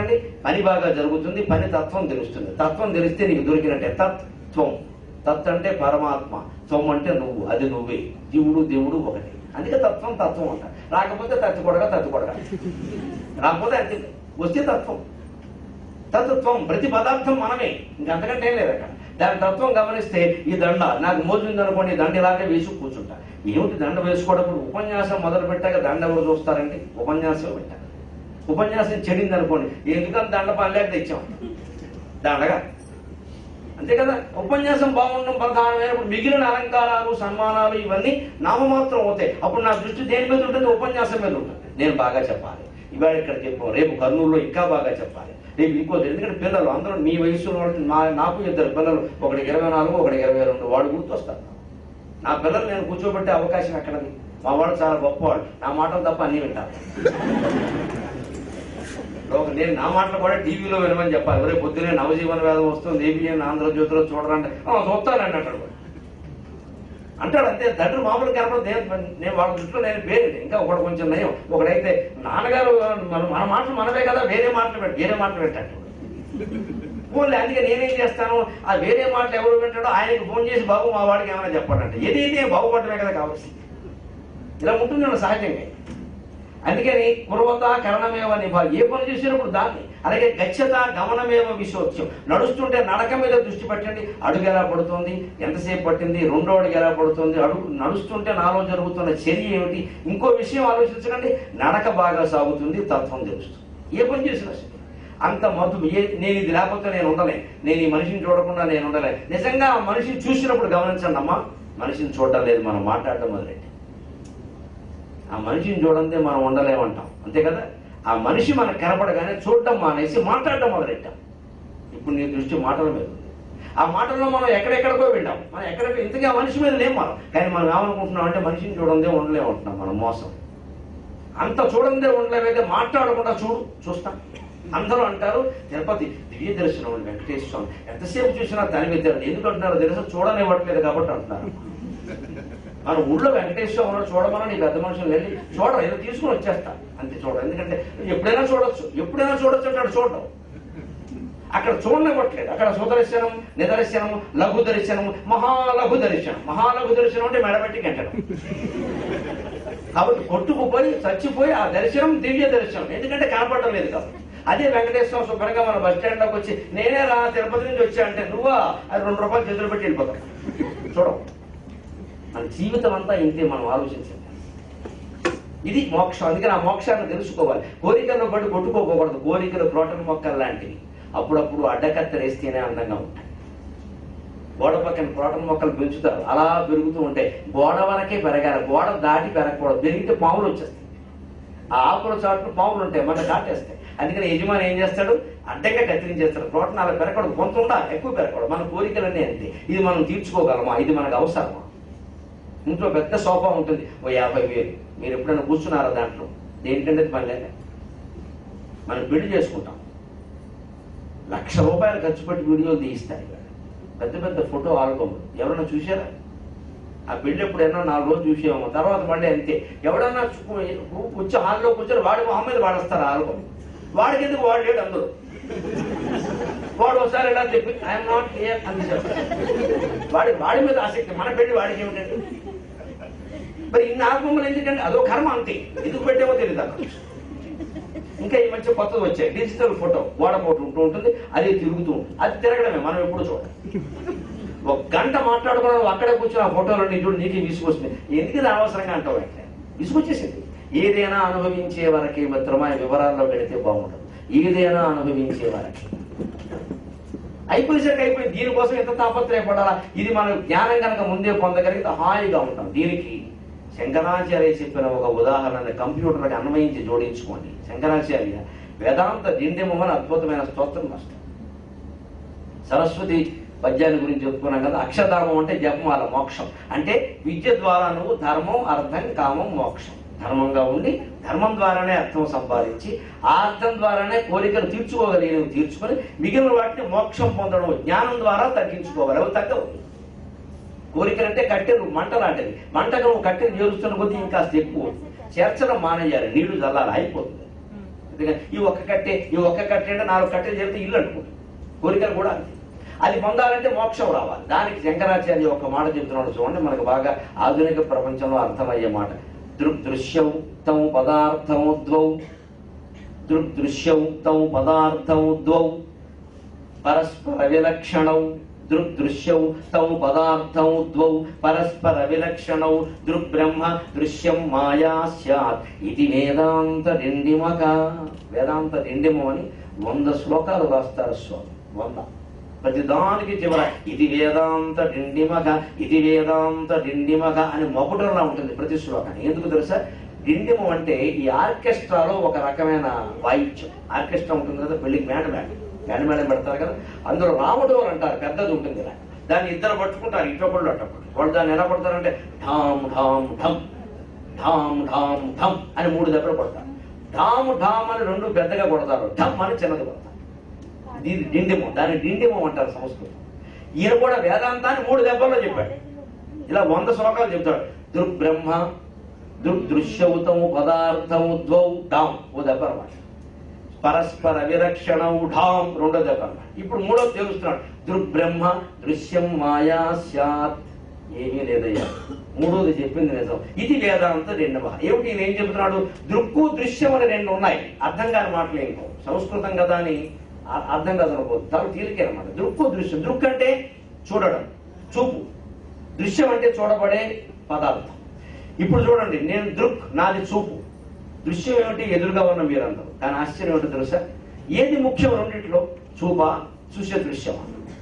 చూడండి పని బాగా జరుగుతుంది పని తత్వం తెలుస్తుంది తత్వం తెలిస్తే నీకు దొరికినట్టే తత్వం తత్ అంటే పరమాత్మ త్వం అంటే నువ్వు అది నువ్వే జీవుడు దేవుడు ఒకటి అందుకే తత్వం తత్వం అంట రాకపోతే తత్తుకొడగా తత్తుకొడగా రాకపోతే అంతే వస్తే తత్వం తత్వం ప్రతి పదార్థం మనమే ఇంకంతకంటే ఏం లేదు అక్కడ దాని తత్వం గమనిస్తే ఈ దండ నాకు మోజుంది అనుకోండి ఈ దండ ఇలాగే వేసి కూర్చుంటా ఏమిటి దండ వేసుకోవడం ఉపన్యాసం మొదలు పెట్టాక దండ ఎవరు చూస్తారండి ఉపన్యాసం పెట్టాక ఉపన్యాసం చెడింది అనుకోండి ఎందుకంటే దండ పనిలేక తెచ్చాం దండగా అంతే కదా ఉపన్యాసం బాగుండడం ప్రధానమైనప్పుడు మిగిలిన అలంకారాలు సన్మానాలు ఇవన్నీ నామమాత్రం అవుతాయి అప్పుడు నా దృష్టి దేని మీద ఉంటుంది ఉపన్యాసం మీద ఉంటుంది నేను బాగా చెప్పాలి ఇవాళ ఇక్కడ చెప్పాం రేపు కర్నూలులో ఇంకా బాగా చెప్పాలి రేపు ఇంకో ఎందుకంటే పిల్లలు అందరూ మీ వయసులో వాళ్ళు నా నాకు ఇద్దరు పిల్లలు ఒకటి ఇరవై నాలుగు ఒకటి ఇరవై రెండు వాళ్ళు గుర్తొస్తారు నా పిల్లలు నేను కూర్చోబెట్టే అవకాశం ఎక్కడది మా వాళ్ళు చాలా గొప్పవాళ్ళు నా మాటలు తప్ప అన్నీ వింటారు ఒక నేను నా మాటలు కూడా టీవీలో వినమని చెప్పాలి ఒరే పొద్దునే నవజీవన వేదం వస్తుంది ఏబిఎన్ ఆంధ్రజ్యోతిలో చూడరంటే "ఆ, చూస్తానండి అంటాడు వాడు. అంటాడు అంతే తండ్రి మామూలు కనపడదు నేను నేను వాళ్ళ దృష్టిలో నేను వేరే ఇంకా ఒకడు కొంచెం నయం ఒకడైతే నాన్నగారు మన మన మాటలు మనమే కదా వేరే మాటలు పెట్టి వేరే మాటలు పెట్టాడు ఫోన్లే అందుకే నేనేం చేస్తాను ఆ వేరే మాటలు ఎవరు వింటాడో ఆయనకి ఫోన్ చేసి బాబు మా వాడికి ఏమైనా చెప్పాడంటే ఏదైతే బాగుపడమే కదా కావాల్సింది ఇలా ఉంటుంది సహజంగా అందుకని కురవత కరణమేవ నిభ ఏ పని చేసినప్పుడు దాన్ని అలాగే గచ్చత గమనమేవ విశోత్యం నడుస్తుంటే నడక మీద దృష్టి పెట్టండి అడుగు ఎలా పడుతుంది ఎంతసేపు పట్టింది రెండో అడుగు ఎలా పడుతుంది అడుగు నడుస్తుంటే నాలో జరుగుతున్న చర్య ఏమిటి ఇంకో విషయం ఆలోచించకండి నడక బాగా సాగుతుంది తత్వం తెలుస్తుంది ఏ పని చేసినా సరే అంత మధు ఏ నేను ఇది లేకపోతే నేను ఉండలే నేను ఈ మనిషిని చూడకుండా నేను ఉండలే నిజంగా ఆ మనిషిని చూసినప్పుడు గమనించండి అమ్మా మనిషిని చూడటం లేదు మనం మాట్లాడటం మొదలెట్టి ఆ మనిషిని చూడంతే మనం ఉండలేమంటాం అంతే కదా ఆ మనిషి మనకు కనపడగానే చూడటం మానేసి మాట్లాడటం మొదలెట్టాం ఇప్పుడు నీ దృష్టి మాటల మీద ఉంది ఆ మాటల్లో మనం ఎక్కడెక్కడికో వెళ్ళాం మనం ఎక్కడికి ఇంతకీ ఆ మనిషి మీద లేం మనం కానీ మనం ఏమనుకుంటున్నాం అంటే మనిషిని చూడందే ఉండలేమంటున్నాం మనం మోసం అంత చూడందే ఉండలేమైతే మాట్లాడకుండా చూడు చూస్తాం అందరూ అంటారు తిరుపతి దివ్య దర్శనం అండి వెంకటేశ్వర స్వామి ఎంతసేపు చూసినా దాని మీద ఎందుకు అంటున్నారు తెలుసు చూడనివ్వట్లేదు కాబట్టి అంటున్నారు మన ఊళ్ళో వెంకటేశ్వర స్వామిని చూడమని నీ పెద్ద మనుషులు వెళ్ళి చూడరు ఏదో తీసుకుని వచ్చేస్తా అంతే చూడ ఎందుకంటే ఎప్పుడైనా చూడొచ్చు ఎప్పుడైనా చూడొచ్చు అంటాడు చూడడం అక్కడ చూడనివ్వట్లేదు అక్కడ సుదర్శనం నిదర్శనం లఘు దర్శనం మహాలఘు దర్శనం మహాలఘు దర్శనం అంటే మెడబెట్టి గంటడం కాబట్టి కొట్టుకుపోయి చచ్చిపోయి ఆ దర్శనం దివ్య దర్శనం ఎందుకంటే కనపడడం లేదు కాబట్టి అదే వెంకటేశ్వర శుభ్రంగా మన బస్ స్టాండ్ లోకి వచ్చి నేనే రా తిరుపతి నుంచి వచ్చా అంటే నువ్వా అది రెండు రూపాయలు చేతులు పెట్టి వెళ్ళిపోతావు చూడవు మన జీవితం అంతా ఇంతే మనం ఆలోచించండి ఇది మోక్షం అందుకని ఆ మోక్షాన్ని తెలుసుకోవాలి కోరికలను బట్టి కొట్టుకోకూడదు కోరికలు ప్రోటన్ మొక్కలు లాంటివి అప్పుడప్పుడు అడ్డకత్తరేస్తేనే అందంగా ఉంటాయి గోడ పక్కన ప్రోటన్ మొక్కలు పెంచుతారు అలా పెరుగుతూ ఉంటాయి గోడ వరకే పెరగాలి గోడ దాటి పెరగకూడదు పెరిగితే పాములు వచ్చేస్తాయి ఆ ఆకుల చాట్లు పాములు ఉంటాయి మన కాటేస్తాయి అందుకని యజమాని ఏం చేస్తాడు అడ్డంగా కత్తిరించేస్తాడు ప్రోటన్ అలా పెరగకూడదు కొంత ఉండాలి ఎక్కువ పెరగకూడదు మన కోరికలన్నీ అంతే ఇది మనం తీర్చుకోగలమా ఇది మనకు అవసరమా ఇంట్లో పెద్ద సోఫా ఉంటుంది ఓ యాభై వేలు మీరు ఎప్పుడైనా కూర్చున్నారా దాంట్లో దేనికంటే పని లేక మనం పెళ్లి చేసుకుంటాం లక్ష రూపాయలు ఖర్చు పెట్టి వీడియోలు తీయిస్తారు ఇక్కడ పెద్ద పెద్ద ఫోటో ఆల్బమ్ ఎవరైనా చూసారా ఆ పెళ్లి ఎప్పుడైనా నాలుగు రోజులు చూసేమో తర్వాత మళ్ళీ అంతే ఎవడన్నా చూ- వచ్చి హాల్లో కూర్చొని వాడి మొహం మీద వాడేస్తారు ఆల్బమ్ వాడికి ఎందుకు వాడు లేడు అందరూ వాడు ఒకసారి ఎలా చెప్పి ఐఎమ్ నాట్ హియర్ అని చెప్పారు వాడి వాడి మీద ఆసక్తి మన పెళ్లి వాడికి ఏమిటండి మరి ఇన్ని ఆత్మములు ఎందుకంటే అదో కర్మ అంతే ఎందుకు పెట్టేమో తెలియదు అక్కడ ఇంకా ఈ మధ్య కొత్తది వచ్చాయి డిజిటల్ ఫోటో గోడ ఫోటో ఉంటూ ఉంటుంది అది తిరుగుతూ ఉంటుంది అది తిరగడమే మనం ఎప్పుడు చూడాలి ఒక గంట మాట్లాడుకున్నాడు అక్కడే కూర్చొని ఆ ఫోటోలు నీ చూడు నీకే విసుకొస్తుంది ఎందుకు ఇది అనవసరంగా అంటావు అంటే విసుకొచ్చేసింది ఏదైనా అనుభవించే వరకే మిత్రమా ఈ వివరాల్లో పెడితే బాగుంటుంది ఏదైనా అనుభవించే వరకే అయిపోయేసరికి అయిపోయి దీనికోసం ఎంత తాపత్రయపడాలా ఇది మన జ్ఞానం కనుక ముందే పొందగలిగితే హాయిగా ఉంటాం దీనికి శంకరాచార్య చెప్పిన ఒక ఉదాహరణ కంప్యూటర్కి అన్వయించి జోడించుకోండి శంకరాచార్య వేదాంత దిండెమని అద్భుతమైన స్తోత్రం రాస్తారు సరస్వతి పద్యాన్ని గురించి చెప్పుకున్నాం కదా అక్షరధర్మం అంటే జపమాల మోక్షం అంటే విద్య ద్వారా నువ్వు ధర్మం అర్థం కామం మోక్షం ధర్మంగా ఉండి ధర్మం ద్వారానే అర్థం సంపాదించి ఆ అర్థం ద్వారానే కోరికలు తీర్చుకోగలిగినవి తీర్చుకొని మిగిలిన వాటిని మోక్షం పొందడం జ్ఞానం ద్వారా తగ్గించుకోవాలి అవి తగ్గవు కోరికలంటే కట్టెలు మంట లాంటిది మంటకు నువ్వు కట్టెలు చేరుస్తున్న కొద్దీ ఇంకా ఎక్కువ చేర్చడం మానేయాలి నీళ్లు చల్లాలి అయిపోతుంది అందుకని ఈ ఒక్క కట్టే ఈ ఒక్క కట్టే అంటే నాలుగు కట్టెలు చెప్తే ఇల్లు అనుకుంటుంది కోరికలు కూడా అంతే అది పొందాలంటే మోక్షం రావాలి దానికి శంకరాచార్య ఒక మాట చెప్తున్నాడు చూడండి మనకు బాగా ఆధునిక ప్రపంచంలో అర్థమయ్యే మాట దృగ్దృశ్యం తం పదార్థం ద్వౌ దృగ్దృశ్యం తం పదార్థం ద్వౌ పరస్పర విలక్షణౌ దృగ్దృశ్యౌ తౌ పదార్థౌ ద్వౌ పరస్పర విలక్షణౌ దృగ్బ్రహ్మ దృశ్యం మాయా స్యాత్ ఇది వేదాంత డిండిమక వేదాంత డిండిమం అని వంద శ్లోకాలు రాస్తారు స్వామి వంద ప్రతి దానికి చివర ఇది వేదాంత డిండిమక ఇది వేదాంత డిండిమక అని మొగుటంలా ఉంటుంది ప్రతి శ్లోకాన్ని ఎందుకు తెలుసా డిండిమం అంటే ఈ ఆర్కెస్ట్రాలో ఒక రకమైన వాయిద్యం ఆర్కెస్ట్రా ఉంటుంది కదా పెళ్లికి మేడ మేడ మేడ మేడం పెడతారు కదా అందులో రాముడోర్ అంటారు పెద్దది ఉంటుంది ఇలా దాన్ని ఇద్దరు పట్టుకుంటారు ఇటొకళ్ళు అట్టొకళ్ళు వాళ్ళు దాన్ని ఎలా పడతారంటే ఢామ్ ఢామ్ ఢమ్ ఢామ్ ఢామ్ ఢమ్ అని మూడు దెబ్బలు కొడతారు ఢామ్ ఢామ్ అని రెండు పెద్దగా కొడతారు ఢమ్ అని చిన్నది కొడతారు ఇది డిండిమం దాన్ని డిండిమం అంటారు సంస్కృతం ఈయన కూడా వేదాంతాన్ని మూడు దెబ్బల్లో చెప్పాడు ఇలా వంద శ్లోకాలు చెప్తాడు దృగ్బ్రహ్మ దృగ్దృశ్యౌతము పదార్థము ద్వౌ డామ్ ఓ దెబ్బ అనమాట పరస్పర విరక్షణం ఢాం రెండో దెబ్బ అన్నమాట ఇప్పుడు మూడో తెలుస్తున్నాడు దృగ్బ్రహ్మ దృశ్యం మాయా స్యాత్ ఏమీ లేదయ్యా మూడోది చెప్పింది నిజం ఇది వేదాంత రెండవ ఏమిటి ఈయన ఏం చెబుతున్నాడు దృక్కు దృశ్యం అని రెండు ఉన్నాయి అర్థం కాని మాటలు ఇంకో సంస్కృతం కదా అని అ- అర్థం కాదు అనుకోవద్దు చాలా తేలికే అనమాట దృక్కు దృశ్యం దృక్ అంటే చూడడం చూపు దృశ్యం అంటే చూడబడే పదార్థం ఇప్పుడు చూడండి నేను దృక్ నాది చూపు దృశ్యం ఏమిటి ఎదురుగా ఉన్న మీరందరూ కానీ ఆశ్చర్యం ఏమిటో తెలుసా ఏది ముఖ్యం రెండింటిలో చూపా చూసే దృశ్యమా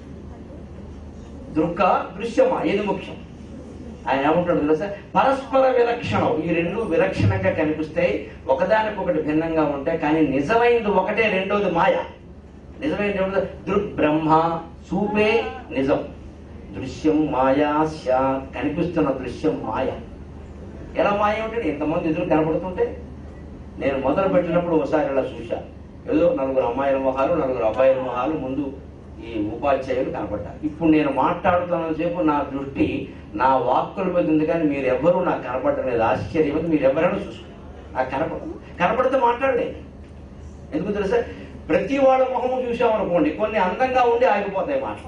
దృక్క దృశ్యమా ఏది ముఖ్యం ఆయన ఏమంటాడు తెలుసా పరస్పర విలక్షణం ఈ రెండు విలక్షణంగా కనిపిస్తాయి ఒకదానికొకటి భిన్నంగా ఉంటాయి కానీ నిజమైనది ఒకటే రెండోది మాయ నిజమైనది ఏమిటో దృక్ బ్రహ్మ చూపే నిజం దృశ్యం మాయా స్యా కనిపిస్తున్న దృశ్యం మాయ ఎలా మాయ ఉంటుంది ఎంతమంది ఎదురు కనపడుతుంటే నేను మొదలు పెట్టినప్పుడు ఒకసారి ఇలా చూశా ఏదో నలుగురు అమ్మాయిల మొహాలు నలుగురు అబ్బాయిల మొహాలు ముందు ఈ ఉపాధ్యాయులు కనపడ్డారు ఇప్పుడు నేను మాట్లాడుతున్న సేపు నా దృష్టి నా వాక్కుల మీద ఉంది కానీ మీరు ఎవ్వరూ నాకు కనపడటం లేదు ఆశ్చర్యం ఉంది మీరు ఎవరైనా చూసుకోండి నాకు కనపడదు కనపడితే మాట్లాడలే ఎందుకు తెలుసా ప్రతి వాళ్ళ మొహం చూసామనుకోండి కొన్ని అందంగా ఉండి ఆగిపోతాయి మాటలు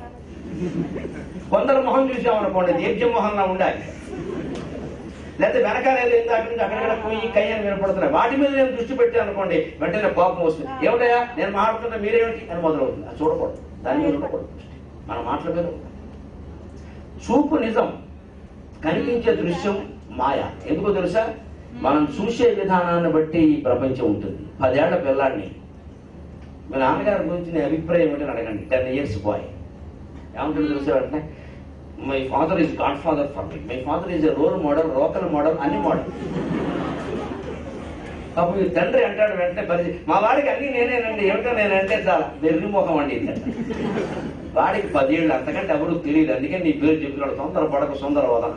కొందరు మొహం చూసామనుకోండి దీర్ఘ మొహంగా ఉండి ఆగిపోతాయి లేకపోతే వెనకాల ఏదో ఇందాక నుంచి అక్కడక్కడ పోయి కై అని వినపడుతున్నాయి వాటి మీద నేను దృష్టి పెట్టాను అనుకోండి వెంటనే కోపం వస్తుంది ఏమిటయా నేను మాట్లాడుతుంటే మీరేమిటి అని మొదలవుతుంది అది చూడకూడదు దాని మీద ఉండకూడదు దృష్టి మన మాటల మీద ఉండాలి. చూపు నిజం కనిపించే దృశ్యం మాయ ఎందుకో తెలుసా మనం చూసే విధానాన్ని బట్టి ఈ ప్రపంచం ఉంటుంది పదేళ్ల పిల్లాడిని మీ నాన్నగారి గురించి నీ అభిప్రాయం ఏంటని అడగండి టెన్ ఇయర్స్ బాయ్ ఏమంటుంది తెలుసా అంటే my father is god father for me my father is role model local model అన్ని మోడల్ పాపం ఈ తండ్రి అంటాడు వెంటనే పరిచయం మా వాడికి అన్ని నేనేనండి ఏమిటో నేనంటే చాలా వెర్రి ముఖం అండి ఇది అంటాడు. వాడికి పదేళ్ళు అంతకంటే ఎవరు తెలియదు అందుకే నీ పేరు చెప్తున్నాడు తొందర పడక సుందర వదన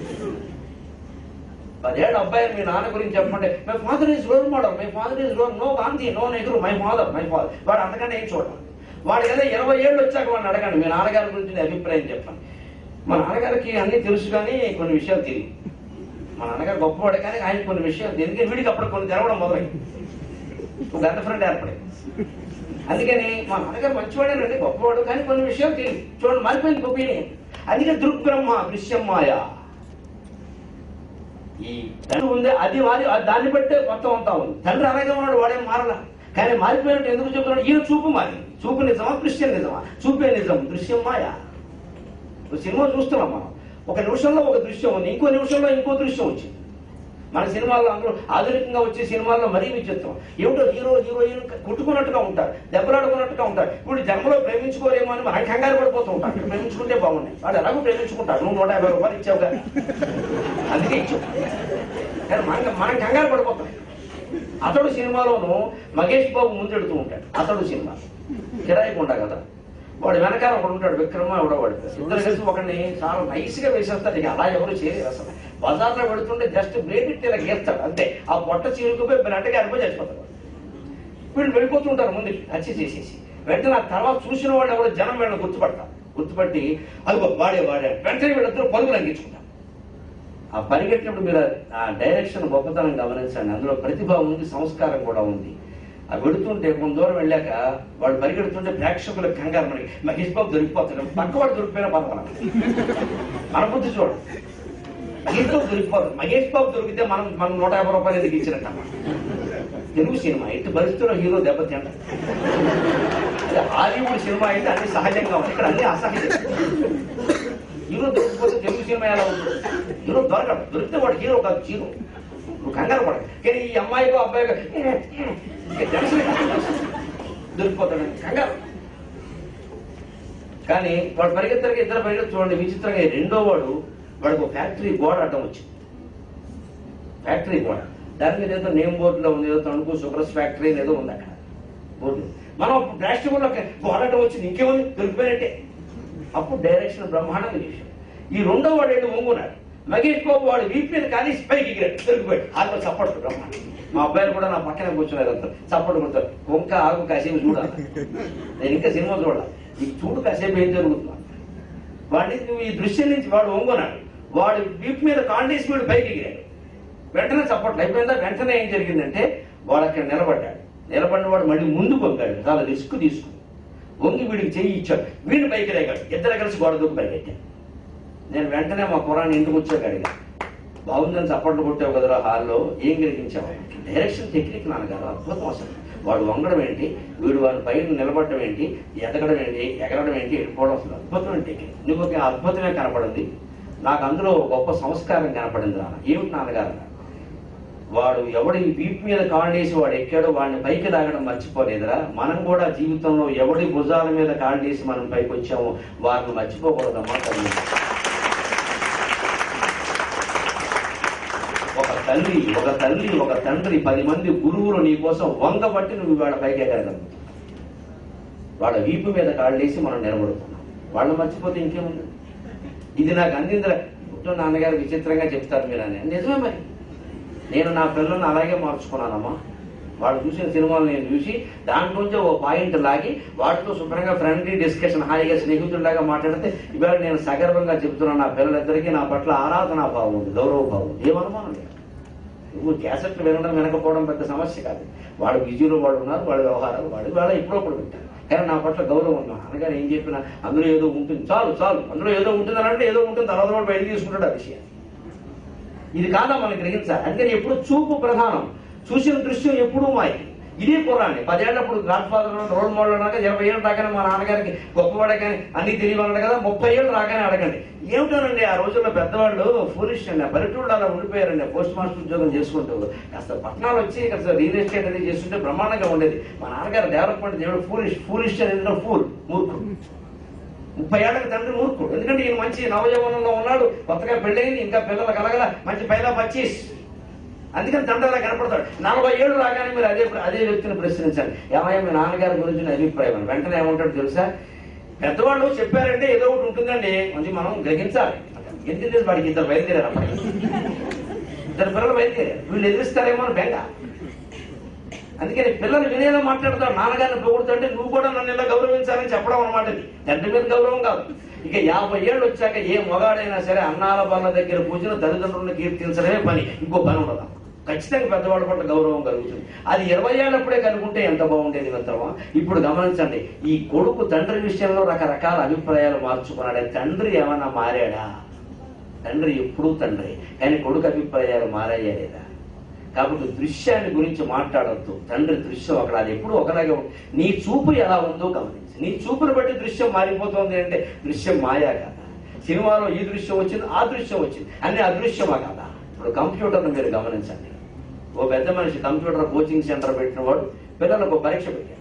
పదేళ్ళు అబ్బాయి మీ నాన్న గురించి చెప్పండి my father is role model my father is role no Gandhi no Nehru my father my father వాడు అంతకంటే ఏం చూడాలి వాడు ఏదో ఇరవై ఏళ్ళు వచ్చాక వాడిని అడగండి మీ నాన్నగారి గురించి నీ అభిప్రాయం చెప్పండి మా నాన్నగారికి అన్ని తెలుసు కానీ కొన్ని విషయాలు తెలియదు మా నాన్నగారు గొప్పవాడే కానీ ఆయన కొన్ని విషయాలు తెలియదు ఎందుకంటే వీడికి అప్పుడు కొన్ని తెలవడం మొదలైంది ఒక గంట ఫ్రెండ్ ఏర్పడింది అందుకని మా నాన్నగారు మంచివాడేనండి గొప్పవాడు కానీ కొన్ని విషయాలు తెలియదు చూడండి మారిపోయింది ఒపీనియన్ అందుకే దృగ్బ్రహ్మ దృశ్యం మాయ ఈ తండ్రి ఉంది అది వారి దాన్ని బట్టే మొత్తం అంతా ఉంది తండ్రి అలాగే ఉన్నాడు వాడేం మారలా కానీ మారిపోయినట్టు ఎందుకు చెప్తున్నాడు ఈయన చూపు మారింది చూపు నిజమా దృశ్యం నిజమా చూపే నిజం దృశ్యం మాయా ఒక సినిమా చూస్తున్నాం మనం ఒక నిమిషంలో ఒక దృశ్యం ఉంది ఇంకో నిమిషంలో ఇంకో దృశ్యం వచ్చింది మన సినిమాల్లో అందరూ ఆధునికంగా వచ్చే సినిమాల్లో మరీ విచిత్రం ఏమిటో హీరో హీరోయిన్ కొట్టుకున్నట్టుగా ఉంటారు దెబ్బలాడుకున్నట్టుగా ఉంటారు ఇప్పుడు జన్మలో ప్రేమించుకోరేమో అని మనం కంగారు పడిపోతూ ఉంటాం ఇక్కడ ప్రేమించుకుంటే బాగున్నాయి వాడు ఎలాగో ప్రేమించుకుంటాడు నువ్వు నూట యాభై రూపాయలు ఇచ్చావు కదా అందుకే ఇచ్చావు కానీ మనం మనం కంగారు పడిపోతాం అతడు సినిమాలోను మహేష్ బాబు ముందెడుతూ ఉంటాడు అతడు సినిమా కిరాయి కొండ కదా వాడు వెనకాల ఒకడు ఉంటాడు విక్రమ ఎవడో వాడు ఇద్దరు కలిసి ఒకడిని చాలా నైస్ గా వేసేస్తారు ఇక అలా ఎవరు చేయలేరు అసలు బజార్లో పెడుతుంటే జస్ట్ బ్లేడ్ ఇట్టి ఇలా గీస్తాడు అంతే ఆ పొట్ట చీరుకుపోయి బ్లడ్ గారిపోయి చచ్చిపోతాడు వీళ్ళు వెళ్ళిపోతుంటారు ముందు హత్య చేసేసి వెంటనే ఆ తర్వాత చూసిన వాళ్ళు ఎవరు జనం వీళ్ళని గుర్తుపడతారు గుర్తుపట్టి అది వాడే వాడే వెంటనే వీళ్ళిద్దరు పరుగులు అందించుకుంటారు ఆ పరిగెట్టినప్పుడు మీరు ఆ డైరెక్షన్ గొప్పతనం గమనించండి అందులో ప్రతిభ ఉంది సంస్కారం కూడా ఉంది ఆ వెడుతుంటే కొంత దూరం వెళ్ళాక వాడు పరిగెడుతుంటే ప్రేక్షకులకు కంగారు మనకి మహేష్ బాబు దొరికిపోతాడు పక్క వాడు దొరికిపోయినా పర్వాలేదు మన బుద్ధి చూడు మహేష్ బాబు దొరికిపోతాడు మహేష్ బాబు దొరికితే మనం మనం నూట యాభై రూపాయలు ఎందుకు ఇచ్చినట్టు తెలుగు సినిమా ఇటు పరిస్థితుల్లో హీరో దెబ్బతింట అదే హాలీవుడ్ సినిమా అయితే అన్ని సహజంగా ఉంది ఇక్కడ అన్ని అసహజం హీరో దొరికిపోతే తెలుగు సినిమా ఎలా ఉంటుంది హీరో దొరకడు దొరికితే వాడు హీరో కాదు హీరో నువ్వు కంగారు పడ కానీ ఈ అమ్మాయికో అబ్బాయికో ఇంకా జనసేన దొరికిపోతాడు కంగారు కానీ వాడు పరిగెత్తరికి ఇద్దరు పరిగెత్తి చూడండి విచిత్రంగా ఈ రెండో వాడు వాడికి ఒక ఫ్యాక్టరీ గోడ అడ్డం వచ్చింది ఫ్యాక్టరీ గోడ దాని మీద ఏదో నేమ్ బోర్డులో ఉంది ఏదో తణుకు షుగర్స్ ఫ్యాక్టరీ అని ఏదో ఉంది అక్కడ బోర్డు మనం ప్లాస్టిక్ గోడ అడ్డం వచ్చింది ఇంకేముంది దొరికిపోయినట్టే అప్పుడు డైరెక్షన్ బ్రహ్మాండంగా చేశాడు ఈ రెండో వాడు ఏంటి ఒంగున్నాడు మహేష్ బాబు వాడు వీపు మీద కానీ పైకి ఎగిరాడు దొరికిపోయాడు ఆత్మ చప్పట్లు బ్రహ్మాండం మా అబ్బాయిలు కూడా నా పక్కన కూర్చున్నారు అంతా చప్పట్లు కొడతారు కొంక ఆగు కాసేపు చూడాలి నేను ఇంకా సినిమా చూడాలి ఈ చూడు కాసేపు ఏం జరుగుతుంది వాడిని నువ్వు ఈ దృశ్యం నుంచి వాడు ఒంగున్నాడు వాడు వీపు మీద కాండేసి వీడు పైకి ఎగిరాడు వెంటనే చప్పట్లు అయిపోయిందా వెంటనే ఏం జరిగిందంటే వాడు అక్కడ నిలబడ్డాడు నిలబడిన వాడు మళ్ళీ ముందుకు వంగాడు చాలా రిస్క్ తీసుకుని వంగి వీడికి చెయ్యి ఇచ్చాడు వీడిని పైకి రేగాడు ఇద్దరు కలిసి గోడ దూకు పరిగెట్టాను నేను వెంటనే మా పురాణం ఇంటికి వచ్చాక అడిగా బాగుందని చప్పట్లు కొట్టావు కదరా హాల్లో ఏం గ్రహించావు డైరెక్షన్ టెక్నిక్ నాన్నగారు అద్భుతం అసలు వాడు వంగడం ఏంటి వీడు వాడి పైన నిలబడడం ఏంటి ఎదగడం ఏంటి ఎగరడం ఏంటి వెళ్ళిపోవడం అసలు అద్భుతమైన టెక్నిక్ నీకు ఒక అద్భుతమే కనపడింది నాకు అందులో గొప్ప సంస్కారం కనపడింది నాన్న ఏమిటి నాన్నగారు అన్నారు. వాడు ఎవడి వీపు మీద కాళ్ళేసి వాడు ఎక్కాడో వాడిని పైకి లాగడం మర్చిపోలేదురా మనం కూడా జీవితంలో ఎవడి భుజాల మీద కాళ్ళేసి మనం పైకి వచ్చామో వారిని మర్చిపోకూడదమ్మా తల్లి ఒక తల్లి ఒక తల్లి ఒక తండ్రి పది మంది గురువులు నీ కోసం వంగబట్టి నువ్వు వాళ్ళ పైకి ఎగరగలవు వాళ్ళ వీపు మీద కాళ్ళేసి మనం నిలబడుతున్నాం వాళ్ళని మర్చిపోతే ఇంకేముంది ఇది నాకు అందిందిరా పుట్టిన నాన్నగారు విచిత్రంగా చెప్తారు మీరు అని నిజమే మరి నేను నా పిల్లల్ని అలాగే మార్చుకున్నానమ్మా వాళ్ళు చూసిన సినిమాలు నేను చూసి దాంట్లోంచి ఓ పాయింట్ లాగి వాటితో శుభ్రంగా ఫ్రెండ్లీ డిస్కషన్ హాయిగా స్నేహితుడిలాగా మాట్లాడితే ఇవాళ నేను సగర్వంగా చెప్తున్నాను నా పిల్లలిద్దరికీ నా పట్ల ఆరాధనా భావం ఉంది గౌరవ భావం ఏమనుమానం లేదు నువ్వు క్యాసెట్లు వినడం వినకపోవడం పెద్ద సమస్య కాదు వాడు బిజీలో వాడు ఉన్నారు వాళ్ళ వ్యవహారాలు వాడు వాళ్ళ ఇప్పుడప్పుడు వింటారు కానీ నా పట్ల గౌరవం ఉంది అనగానే ఏం చెప్పినా అందులో ఏదో ఉంటుంది చాలు చాలు అందులో ఏదో ఉంటుంది అని అంటే ఏదో ఉంటుంది తర్వాత వాడు బయట తీసుకుంటాడు ఆ విషయం ఇది కాదా మనం గ్రహించాలి అందుకని ఎప్పుడు చూపు ప్రధానం చూసిన దృశ్యం ఎప్పుడూ మాయ ఇదే పురాణి పదేళ్ళప్పుడు గాడ్ ఫాదర్ రోల్ మోడల్ అన్నాక ఇరవై ఏళ్ళు రాగానే మా నాన్నగారికి గొప్పవాడే కానీ అన్ని తెలియవన్నాడు కదా ముప్పై ఏళ్ళు రాగానే అడగండి ఏమిటోనండి ఆ రోజుల్లో పెద్దవాళ్ళు ఫూలిష్ అండి పల్లెటూళ్ళు అలా ఉండిపోయారండి పోస్ట్ మాస్టర్ ఉద్యోగం చేసుకుంటూ కాస్త పట్టణాలు వచ్చి కాస్త రియల్ ఎస్టేట్ అది చేస్తుంటే బ్రహ్మాండంగా ఉండేది మా నాన్నగారు డెవలప్మెంట్ దేవుడు ఫూలిష్ ఫూలిష్ అనేది ఫూల్ మూర్ఖుడు ముప్పై ఏళ్ళకి తండ్రి మూర్ఖుడు ఎందుకంటే ఈయన మంచి నవయవనంలో ఉన్నాడు కొత్తగా పెళ్ళయింది ఇంకా పిల్లలు కలగల మంచి పైలా పచ్చీస్ అందుకని తండ్రి అలా కనపడతాడు నలభై ఏళ్ళు రాగానే మీరు అదే అదే వ్యక్తిని ప్రశ్నించాలి ఏమయ్యా మీ నాన్నగారి గురించి నా అభిప్రాయం అని. వెంటనే ఏమంటాడు తెలుసా పెద్దవాళ్ళు చెప్పారంటే ఏదో ఒకటి ఉంటుందండి కొంచెం మనం గ్రహించాలి ఎందుకు తెలియదు వాడికి ఇద్దరు బయలుదేరారు అమ్మాయి ఇద్దరు పిల్లలు బయలుదేరారు వీళ్ళు ఎదిరిస్తారేమో అని బెంగ అందుకని పిల్లలు వినేలా మాట్లాడతాడు నాన్నగారిని పొగుడుతుంటే నువ్వు కూడా నన్ను ఇలా గౌరవించాలని చెప్పడం అనమాట ఇది తండ్రి మీద గౌరవం కాదు ఇక యాభై ఏళ్ళు వచ్చాక ఏ మొగాడైనా సరే అన్నాల బల్ల దగ్గర పూజలు తల్లిదండ్రులను కీర్తించడమే పని ఇంకో పని ఉండదు ఖచ్చితంగా పెద్దవాళ్ళ పట్ల గౌరవం కలుగుతుంది అది ఇరవై ఏళ్ళప్పుడే కనుకుంటే ఎంత బాగుండేది మిత్రమా ఇప్పుడు గమనించండి ఈ కొడుకు తండ్రి విషయంలో రకరకాల అభిప్రాయాలు మార్చుకున్నాడే తండ్రి ఏమన్నా మారాడా తండ్రి ఎప్పుడూ తండ్రి కానీ కొడుకు అభిప్రాయాలు మారాయా లేదా కాబట్టి దృశ్యాన్ని గురించి మాట్లాడద్దు తండ్రి దృశ్యం అక్కడ అది ఎప్పుడు ఒకలాగే ఉంది నీ చూపు ఎలా ఉందో గమనించి నీ చూపును బట్టి దృశ్యం మారిపోతుంది అంటే దృశ్యం మాయా కదా సినిమాలో ఈ దృశ్యం వచ్చింది ఆ దృశ్యం వచ్చింది అన్ని అదృశ్యమా కదా ఇప్పుడు కంప్యూటర్ను మీరు గమనించండి ఓ పెద్ద మనిషి కంప్యూటర్ కోచింగ్ సెంటర్ పెట్టిన వాడు పిల్లలకు ఒక పరీక్ష పెట్టాడు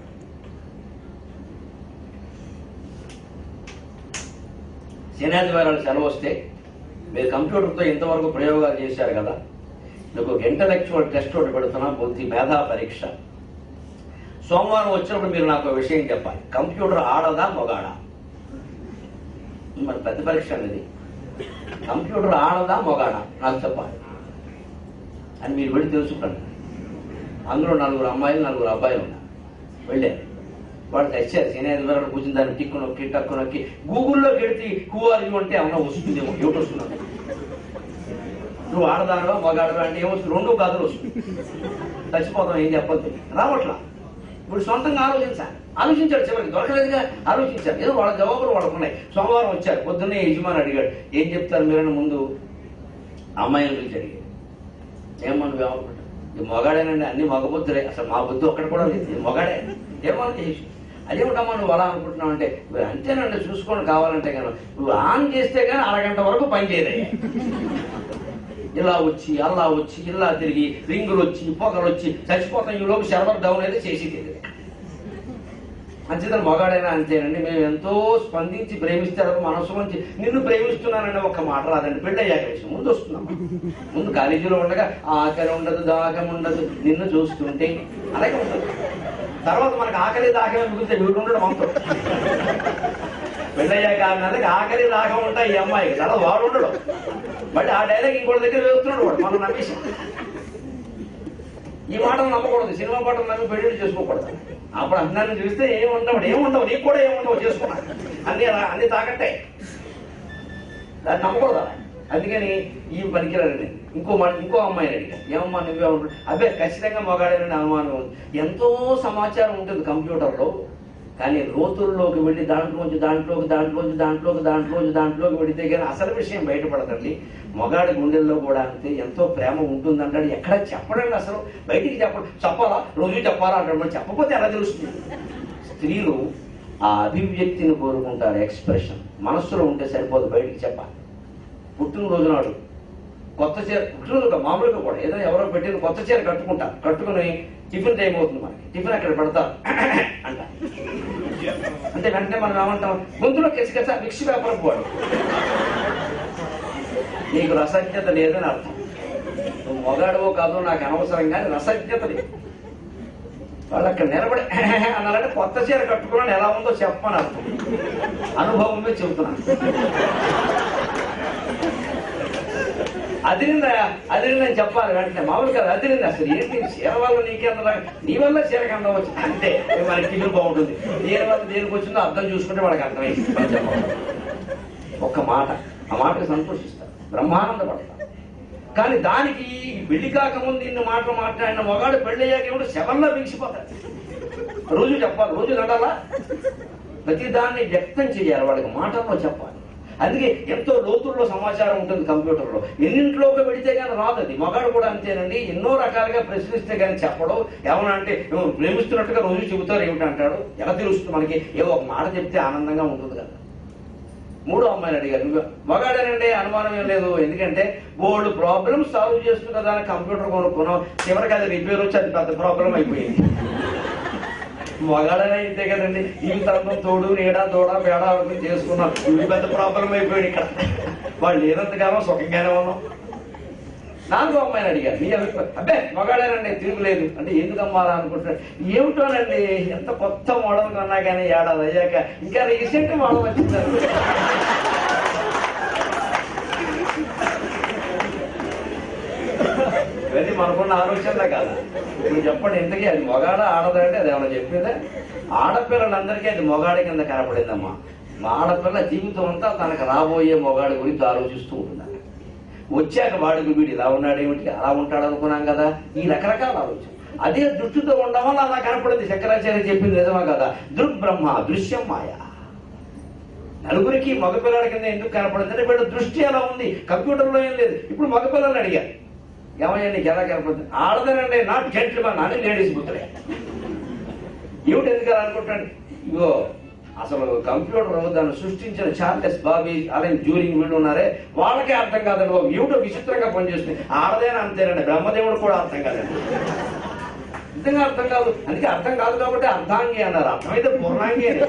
శనాదివారాలు సెలవు వస్తే మీరు కంప్యూటర్తో ఇంతవరకు ప్రయోగాలు చేశారు కదా మీకు ఒక ఇంటలెక్చువల్ టెస్ట్ ఒకటి పెడుతున్నా బుద్ధి మేధా పరీక్ష సోమవారం వచ్చినప్పుడు మీరు నాకు ఒక విషయం చెప్పాలి కంప్యూటర్ ఆడదా మొగాడా మరి పెద్ద పరీక్ష అనేది కంప్యూటర్ ఆడదా మొగాడా నాకు చెప్పాలి అని మీరు వెళ్ళి తెలుసుకోండి అందులో నలుగురు అమ్మాయిలు నలుగురు అబ్బాయిలు ఉన్నారు వెళ్ళారు వాళ్ళు తెచ్చారు సీనియర్ వివరాలు కూర్చుని దాన్ని టిక్కు నొక్కి టక్కు నొక్కి గూగుల్లో పెడితే హూ ఆర్ యూ అంటే ఏమన్నా వస్తుందేమో ఏమిటి వస్తున్నాను నువ్వు ఆడదానవా మగాడవా అంటే ఏమొస్తుంది రెండు గాదులు వస్తుంది చచ్చిపోతాం ఏం చెప్పద్దు రావట్లా ఇప్పుడు సొంతంగా ఆలోచించాలి ఆలోచించాడు చివరికి దొరకలేదుగా ఆలోచించాడు ఏదో వాళ్ళ జవాబులు వాళ్ళకు ఉన్నాయి సోమవారం వచ్చారు పొద్దున్నే యజమాని అడిగాడు ఏం చెప్తారు మీరని ముందు అమ్మాయిని పిలిచి అడిగాడు ఏమన్నా వ్యవహారం ఈ మొగాడేనండి అన్ని మగబుద్ధులే అసలు మా బుద్ధి ఒక్కటి కూడా లేదు ఇది మొగాడే ఏమన్నా చేసి అదేమిటమ్మా నువ్వు అలా అనుకుంటున్నావు అంటే అంతేనండి చూసుకొని కావాలంటే కానీ నువ్వు ఆన్ చేస్తే కానీ అరగంట వరకు పని చేయదయ్యా ఇలా వచ్చి అలా వచ్చి ఇలా తిరిగి రింగులు వచ్చి పొగలు వచ్చి చచ్చిపోతాం ఈ లోపు సర్వర్ డౌన్ అయితే చేసి తెలియదు అంచేతను మగాడైనా అంతేనండి మేము ఎంతో స్పందించి ప్రేమిస్తారు మనసు నుంచి నిన్ను ప్రేమిస్తున్నానని ఒక్క మాట రాదండి పెళ్ళి అయ్యాక విషయం ముందు వస్తున్నాం ముందు కాలేజీలో ఉండగా ఆకలి ఉండదు దాహం ఉండదు నిన్ను చూస్తుంటే అలాగే ఉంటుంది తర్వాత మనకు ఆకలి దాహం మిగిలితే వీడు ఉండడు మనతో పెళ్ళయ్యాక ఆరు నెలలకి ఆకలి దాహం ఉంటాయి ఈ అమ్మాయికి తర్వాత వాడు ఉండడు బట్ ఆ డైలాగ్ ఇంకోటి దగ్గర వేస్తున్నాడు వాడు మనం నమ్మేసి ఈ మాటలు నమ్మకూడదు సినిమా పాటలు నమ్మి పెళ్లి చేసుకోకూడదు అప్పుడు అందరిని చూస్తే ఏం ఉండవు ఏం ఉండవు నీకు కూడా ఏం ఉండవు చేసుకున్నా అన్ని అలా- అన్ని తాకట్టే దాన్ని నమ్మకూడదు అలా. అందుకని ఈ పనికిరాడండి ఇంకో మాట ఇంకో అమ్మాయిని అడిగా ఏమమ్మా నువ్వే ఉంటాడు అబ్బే ఖచ్చితంగా మగాడేనని అనుమానం ఉంది ఎంతో సమాచారం ఉంటుంది కంప్యూటర్లో కానీ లోతుల్లోకి వెళ్ళి దాంట్లోంచి దాంట్లోకి దాంట్లోంచి దాంట్లోకి దాంట్లోంచి దాంట్లోకి వెళితే కానీ అసలు విషయం బయటపడదండి మొగాడి గుండెల్లో కూడా అంతే ఎంతో ప్రేమ ఉంటుందంటాడు ఎక్కడ చెప్పడండి అసలు బయటికి చెప్పడం చెప్పాలా రోజు చెప్పాలా అంటాడు మరి చెప్పకపోతే ఎలా తెలుస్తుంది స్త్రీలు ఆ అభివ్యక్తిని కోరుకుంటారు ఎక్స్ప్రెషన్ మనస్సులో ఉంటే సరిపోదు బయటికి చెప్పాలి పుట్టినరోజు నాడు కొత్త చీర పుట్టినరోజు మామూలుగా కూడా ఏదైనా ఎవరో పెట్టిన కొత్త చీర కట్టుకుంటా కట్టుకుని టిఫిన్ టైం అవుతుంది మనకి టిఫిన్ అక్కడ పెడతారు అంట అంటే వెంటనే మనం ఏమంటాం గొంతులో కెసకెస మిక్సీ పేపర్ పోడు నీకు రసజ్ఞత లేదని అర్థం నువ్వు మొగాడవో కాదో నాకు అనవసరం కానీ రసజ్ఞత లేదు వాళ్ళు అక్కడ నిలబడి అన్నారంటే కొత్త చీర కట్టుకున్నాను ఎలా ఉందో చెప్పని అర్థం అనుభవమే చెబుతున్నాను అదిరిందా అదిరింది అని చెప్పాలి వెంటనే మామూలు కదా అదిరింది అసలు ఏంటి చీర వల్ల నీకేంత నీ వల్ల చీర కంద వచ్చి అంతే మనకి టిఫిన్ బాగుంటుంది దేని వల్ల దేనికి వచ్చిందో అర్థం చూసుకుంటే వాళ్ళకి అర్థమైంది మనం చెప్పాలి. ఒక్క మాట ఆ మాటకు సంతోషిస్తారు బ్రహ్మానందపడతారు కానీ దానికి పెళ్లి కాకముందు ఇన్ని మాటలు మాట్లాడిన మగాడు పెళ్లి అయ్యాక ఏమిటో శవంలో బిగిసిపోతాడు రోజు చెప్పాలి రోజు నడాలా ప్రతి దాన్ని వ్యక్తం చేయాలి వాళ్ళకి మాటల్లో చెప్పాలి అందుకే ఎంతో లోతుల్లో సమాచారం ఉంటుంది కంప్యూటర్లో ఎన్నింట్లోకి పెడితే కానీ రాదు అది మగాడు కూడా అంతేనండి ఎన్నో రకాలుగా ప్రశ్నిస్తే కానీ చెప్పడం ఏమన్నా అంటే "నువ్వు ప్రేమిస్తున్నట్టుగా రోజు చెబుతారు ఏమిటంటాడు ఎలా తెలుస్తుంది మనకి ఏవో ఒక మాట చెప్తే ఆనందంగా ఉంటుంది కదా మూడో అమ్మాయిని అడిగారు "నువ్వు మగాడేనండి అనుమానం ఏం లేదు ఎందుకంటే బోల్డ్ ప్రాబ్లమ్ సాల్వ్ చేస్తుంది కదా అని కంప్యూటర్ కొనుక్కున్నాం చివరికి అది రిపేర్ వచ్చి అది పెద్ద ప్రాబ్లం అయిపోయింది మగాడనే ఇంతే కదండి జీవితంలో తోడు నీడ తోడ పేడ అవన్నీ చేసుకున్నాం ఇవి పెద్ద ప్రాబ్లం అయిపోయింది ఇక్కడ వాళ్ళు లేనంతకాలం సుఖంగానే ఉన్నాం నాలుగో అమ్మాయిని అడిగారు మీ అభిప్రాయం అబ్బే మగాడేనండి తిరుగులేదు అంటే ఎందుకు అమ్మాలా అనుకుంటున్నాడు ఏమిటోనండి ఎంత కొత్త మోడల్ కొన్నా కానీ ఏడాది అయ్యాక ఇంకా రీసెంట్ మోడల్ వచ్చిందండి ఇవన్నీ మనకున్న ఆలోచనలే కాదు ఇప్పుడు చెప్పండి ఇంతకీ అది మొగాడ ఆడదంటే అది ఏమైనా చెప్పిందే ఆడపిల్లలందరికీ అది మొగాడి కింద కనపడిందమ్మా మా ఆడపిల్ల జీవితం అంతా తనకు రాబోయే మొగాడి గురించి ఆలోచిస్తూ ఉంటుంది వచ్చాక వాడికి వీడు ఇలా ఉన్నాడేమిటి అలా ఉంటాడు అనుకున్నాం కదా ఈ రకరకాల ఆలోచన అదే దృష్టితో ఉండడం వల్ల అలా కనపడింది శంకరాచార్య చెప్పింది నిజమా కదా దృగ్బ్రహ్మ దృశ్యం మాయ నలుగురికి మగపిల్లల కింద ఎందుకు కనపడింది అంటే వీళ్ళ దృష్టి ఎలా ఉంది కంప్యూటర్లో ఏం లేదు ఇప్పుడు మగపిల్లల్ని అడిగారు ఏమయ్యా నీకు ఎలా కనపడుతుంది ఆడదనండి నాట్ జెంట్లమన్ అని లేడీస్ బుద్ధులే ఏమిటి ఎందుకు అలా అనుకుంటాడు ఇగో అసలు కంప్యూటర్ దాన్ని సృష్టించిన చార్లెస్ బాబీ అలాగే జ్యూరింగ్ వీళ్ళు ఉన్నారే వాళ్ళకే అర్థం కాదండి బాబు ఏమిటో విచిత్రంగా పనిచేస్తుంది ఆడదేనా అంతేనండి బ్రహ్మదేవుడు కూడా అర్థం కాదండి నిజంగా అర్థం కాదు అందుకే అర్థం కాదు కాబట్టి అర్థాంగి అన్నారు అర్థమైతే పూర్ణాంగి అని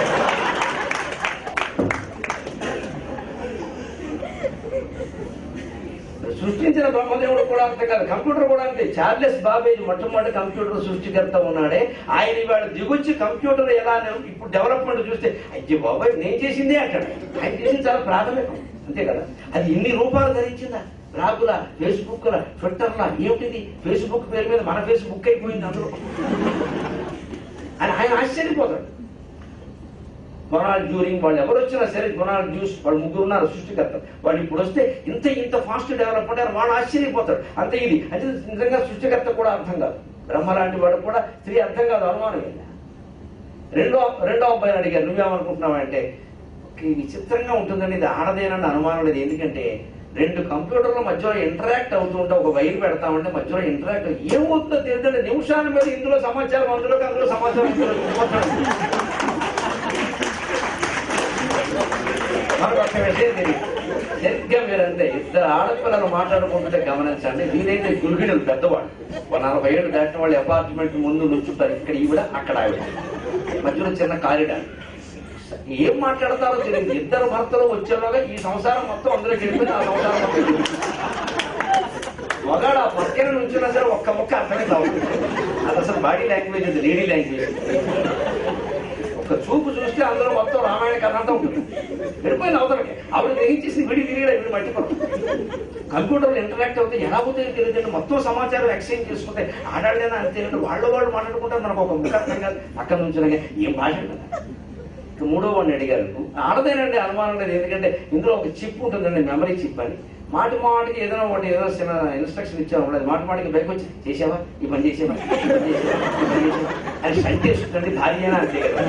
సృష్టించిన బ్రహ్మదేవుడు కూడా అర్థం కాదు కంప్యూటర్ కూడా అంతే చార్లెస్ బాబేజ్ మొట్టమొదటి కంప్యూటర్ సృష్టికర్త ఉన్నాడే ఆయన ఇవాళ దిగొచ్చి కంప్యూటర్ ఎలా నే- ఇప్పుడు డెవలప్మెంట్ చూస్తే అయ్యో బాబాయ్ నేను చేసిందే అంటాడు ఆయన చేసింది చాలా ప్రాథమికం అంతే కదా అది ఎన్ని రూపాలు ధరించిందా బ్లాగుల ఫేస్బుక్ల ట్విట్టర్ల ఏమిటిది ఫేస్బుక్ పేరు మీద మన ఫేస్బుక్ అయిపోయింది అందులో అని ఆయన ఆశ్చర్యపోతాడు డొనాల్డ్ డ్యూరింగ్ వాళ్ళు ఎవరు వచ్చినా సరే డొనాల్డ్ జ్యూస్ వాళ్ళు ముగ్గురు ఉన్నారు సృష్టికర్త వాళ్ళు ఇప్పుడు వస్తే ఇంత ఇంత ఫాస్ట్ డెవలప్ అంటారు వాళ్ళు ఆశ్చర్యపోతారు అంతే ఇది అంటే నిజంగా సృష్టికర్త కూడా అర్థం కాదు బ్రహ్మ లాంటి వాడు కూడా స్త్రీ అర్థం కాదు అనుమానం ఏంటి రెండో రెండో అబ్బాయిని అడిగారు నువ్వేమనుకుంటున్నావు అంటే ఈ విచిత్రంగా ఉంటుందండి ఇది ఆడదేనని అనుమానం లేదు ఎందుకంటే రెండు కంప్యూటర్ల మధ్యలో ఇంటరాక్ట్ అవుతుంటే ఒక వైర్ పెడతామంటే మధ్యలో ఇంటరాక్ట్ ఏమవుతుందో తెలియదంటే నిమిషాల మీద ఇందులో సమాచారం అందులోకి అందులో సమాచారం ఇందులో మనకు ఒక విషయం తెలియదు సరిగ్గా మీరంటే ఇద్దరు ఆడపిల్లలు మాట్లాడుకుంటుంటే గమనించండి వీలైతే గురిగిడలు పెద్దవాళ్ళు ఒక నలభై ఏళ్ళు దాటిన వాళ్ళు అపార్ట్మెంట్ ముందు నుంచుంటారు ఇక్కడ ఈవిడ అక్కడ ఆవిడ మధ్యలో చిన్న కారిడార్ ఏం మాట్లాడతారో తెలియదు ఇద్దరు భర్తలు వచ్చేలాగా ఈ సంసారం మొత్తం అందులో గెలిపింది ఆ సంసారం మొత్తం గెలిపింది. మగాడు ఆ పక్కన నుంచున్నా సరే ఒక్క ముక్క అర్థమే కావు అది అసలు బాడీ లాంగ్వేజ్ అది లేడీ లాంగ్వేజ్ ఒక చూపు చూస్తే అందులో మొత్తం రామాయణ కథ అంతా ఉంటుంది వెళ్ళిపోయింది అవతలకి ఆవిడ గ్రహించేసి విడి తిరిగి వీడు మర్చిపోతాం కంప్యూటర్లు ఇంటరాక్ట్ అవుతే ఎలా పోతాయో తెలియదు మొత్తం సమాచారం ఎక్స్చేంజ్ చేసుకుంటే ఆడాళ్ళైనా అంతే వాళ్ళు వాళ్ళు మాట్లాడుకుంటారు మనకు ఒక ముఖ అర్థం కాదు అక్కడ నుంచి ఏం భాష కదా ఇక మూడో వాడిని అడిగారు ఆడదేనండి అనుమానం లేదు ఎందుకంటే ఇందులో ఒక చిప్ ఉంటుందండి మెమరీ చిప్ అని మాటి మాటికి ఏదైనా ఒకటి ఏదైనా చిన్న ఇన్స్ట్రక్షన్ ఇచ్చాము అది మాటి మాటికి బయటకు వచ్చి చేసావా ఈ పని చేసేవా ఈ పని చేసేవా? ఈ పని చేసేవా? అని సంటి చేస్తుందండి భార్య అయినా అంతే కదా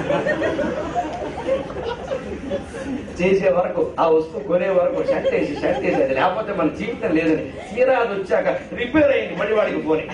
చేసే వరకు ఆ వస్తువు కొనే వరకు షర్ట్ వేసి షర్ట్ వేసి అది లేకపోతే మన జీవితం లేదని తీరా అది వచ్చాక రిపేర్ అయింది మళ్ళీ వాడికి పోనీ